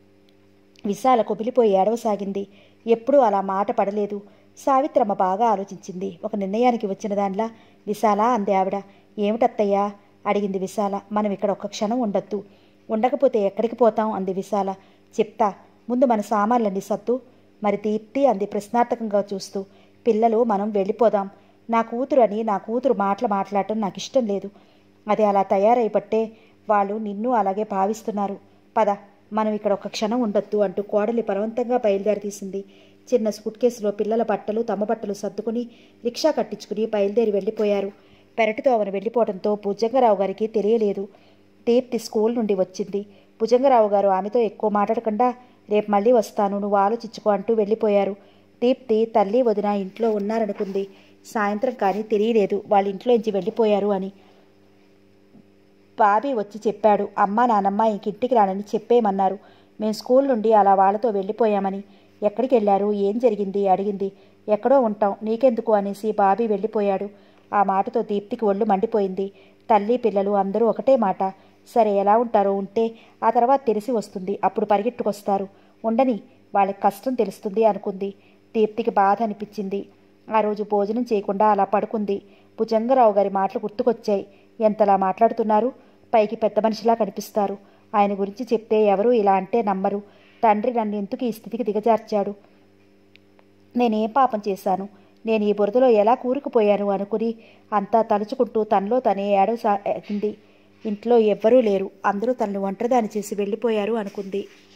విశాల కొబిలిపోయి ఏడవసాగింది ఎప్పుడూ అలా మాట పడలేదు సావిత్రమ్మ బాగా ఆలోచించింది ఒక నిర్ణయానికి వచ్చిన దానిలా విశాల అంది ఆవిడ ఏమిటత్తయ్యా అడిగింది విశాల మనం ఇక్కడ ఒక్క క్షణం ఉండొద్దు ఉండకపోతే ఎక్కడికి పోతాం అంది విశాల చెప్తా ముందు మన సామాన్లన్నీ సత్తు మరి దీప్తి అంది ప్రశ్నార్థకంగా చూస్తూ పిల్లలు మనం వెళ్ళిపోదాం నా కూతురు అని నా కూతురు మాటలు మాట్లాడటం నాకు ఇష్టం లేదు అది అలా తయారైపట్టే వాళ్ళు నిన్ను అలాగే భావిస్తున్నారు పద మనం ఇక్కడ ఒక క్షణం ఉండొద్దు అంటూ కోడలి బలవంతంగా బయలుదేరి తీసింది చిన్న సూట్ కేసులో పిల్లల బట్టలు తమ బట్టలు సర్దుకుని రిక్షా కట్టించుకుని బయలుదేరి వెళ్ళిపోయారు పెరటితో అవను వెళ్ళిపోవడంతో భుజంగరావు గారికి తెలియలేదు దీప్తి స్కూల్ నుండి వచ్చింది భుజంగరావు గారు ఆమెతో ఎక్కువ మాట్లాడకుండా రేపు మళ్ళీ వస్తాను నువ్వు ఆలోచించుకో అంటూ వెళ్ళిపోయారు దీప్తి తల్లి వదిన ఇంట్లో ఉన్నారనుకుంది సాయంత్రం కానీ తెలియలేదు వాళ్ళ ఇంట్లోంచి వెళ్ళిపోయారు అని బాబీ వచ్చి చెప్పాడు అమ్మ నానమ్మ ఇంకింటికి రానని చెప్పేయమన్నారు మేము స్కూల్ నుండి అలా వాళ్ళతో వెళ్ళిపోయామని ఎక్కడికి వెళ్ళారు ఏం జరిగింది అడిగింది ఎక్కడో ఉంటాం నీకెందుకు అనేసి బాబీ వెళ్ళిపోయాడు ఆ మాటతో దీప్తికి ఒళ్ళు మండిపోయింది తల్లి పిల్లలు అందరూ ఒకటే మాట సరే ఎలా ఉంటారో ఉంటే ఆ తర్వాత తెలిసి వస్తుంది అప్పుడు పరిగెట్టుకొస్తారు ఉండని వాళ్ళకి కష్టం తెలుస్తుంది అనుకుంది దీప్తికి బాధ అనిపించింది ఆ రోజు భోజనం చేయకుండా అలా పడుకుంది భుజంగరావు గారి మాటలు గుర్తుకొచ్చాయి ఎంతలా మాట్లాడుతున్నారు పైకి పెద్ద మనిషిలా కనిపిస్తారు ఆయన గురించి చెప్తే ఎవరూ ఇలా అంటే నమ్మరు తండ్రి నన్ను ఎందుకు ఈ స్థితికి దిగజార్చాడు నేనేం పాపం చేశాను నేను ఈ బురదలో ఎలా కూరుకుపోయాను అనుకుని అంతా తలుచుకుంటూ తనలో తనే ఏడవసాగింది ఇంట్లో ఎవ్వరూ లేరు అందరూ తనను ఒంటరిదాని చేసి వెళ్ళిపోయారు అనుకుంది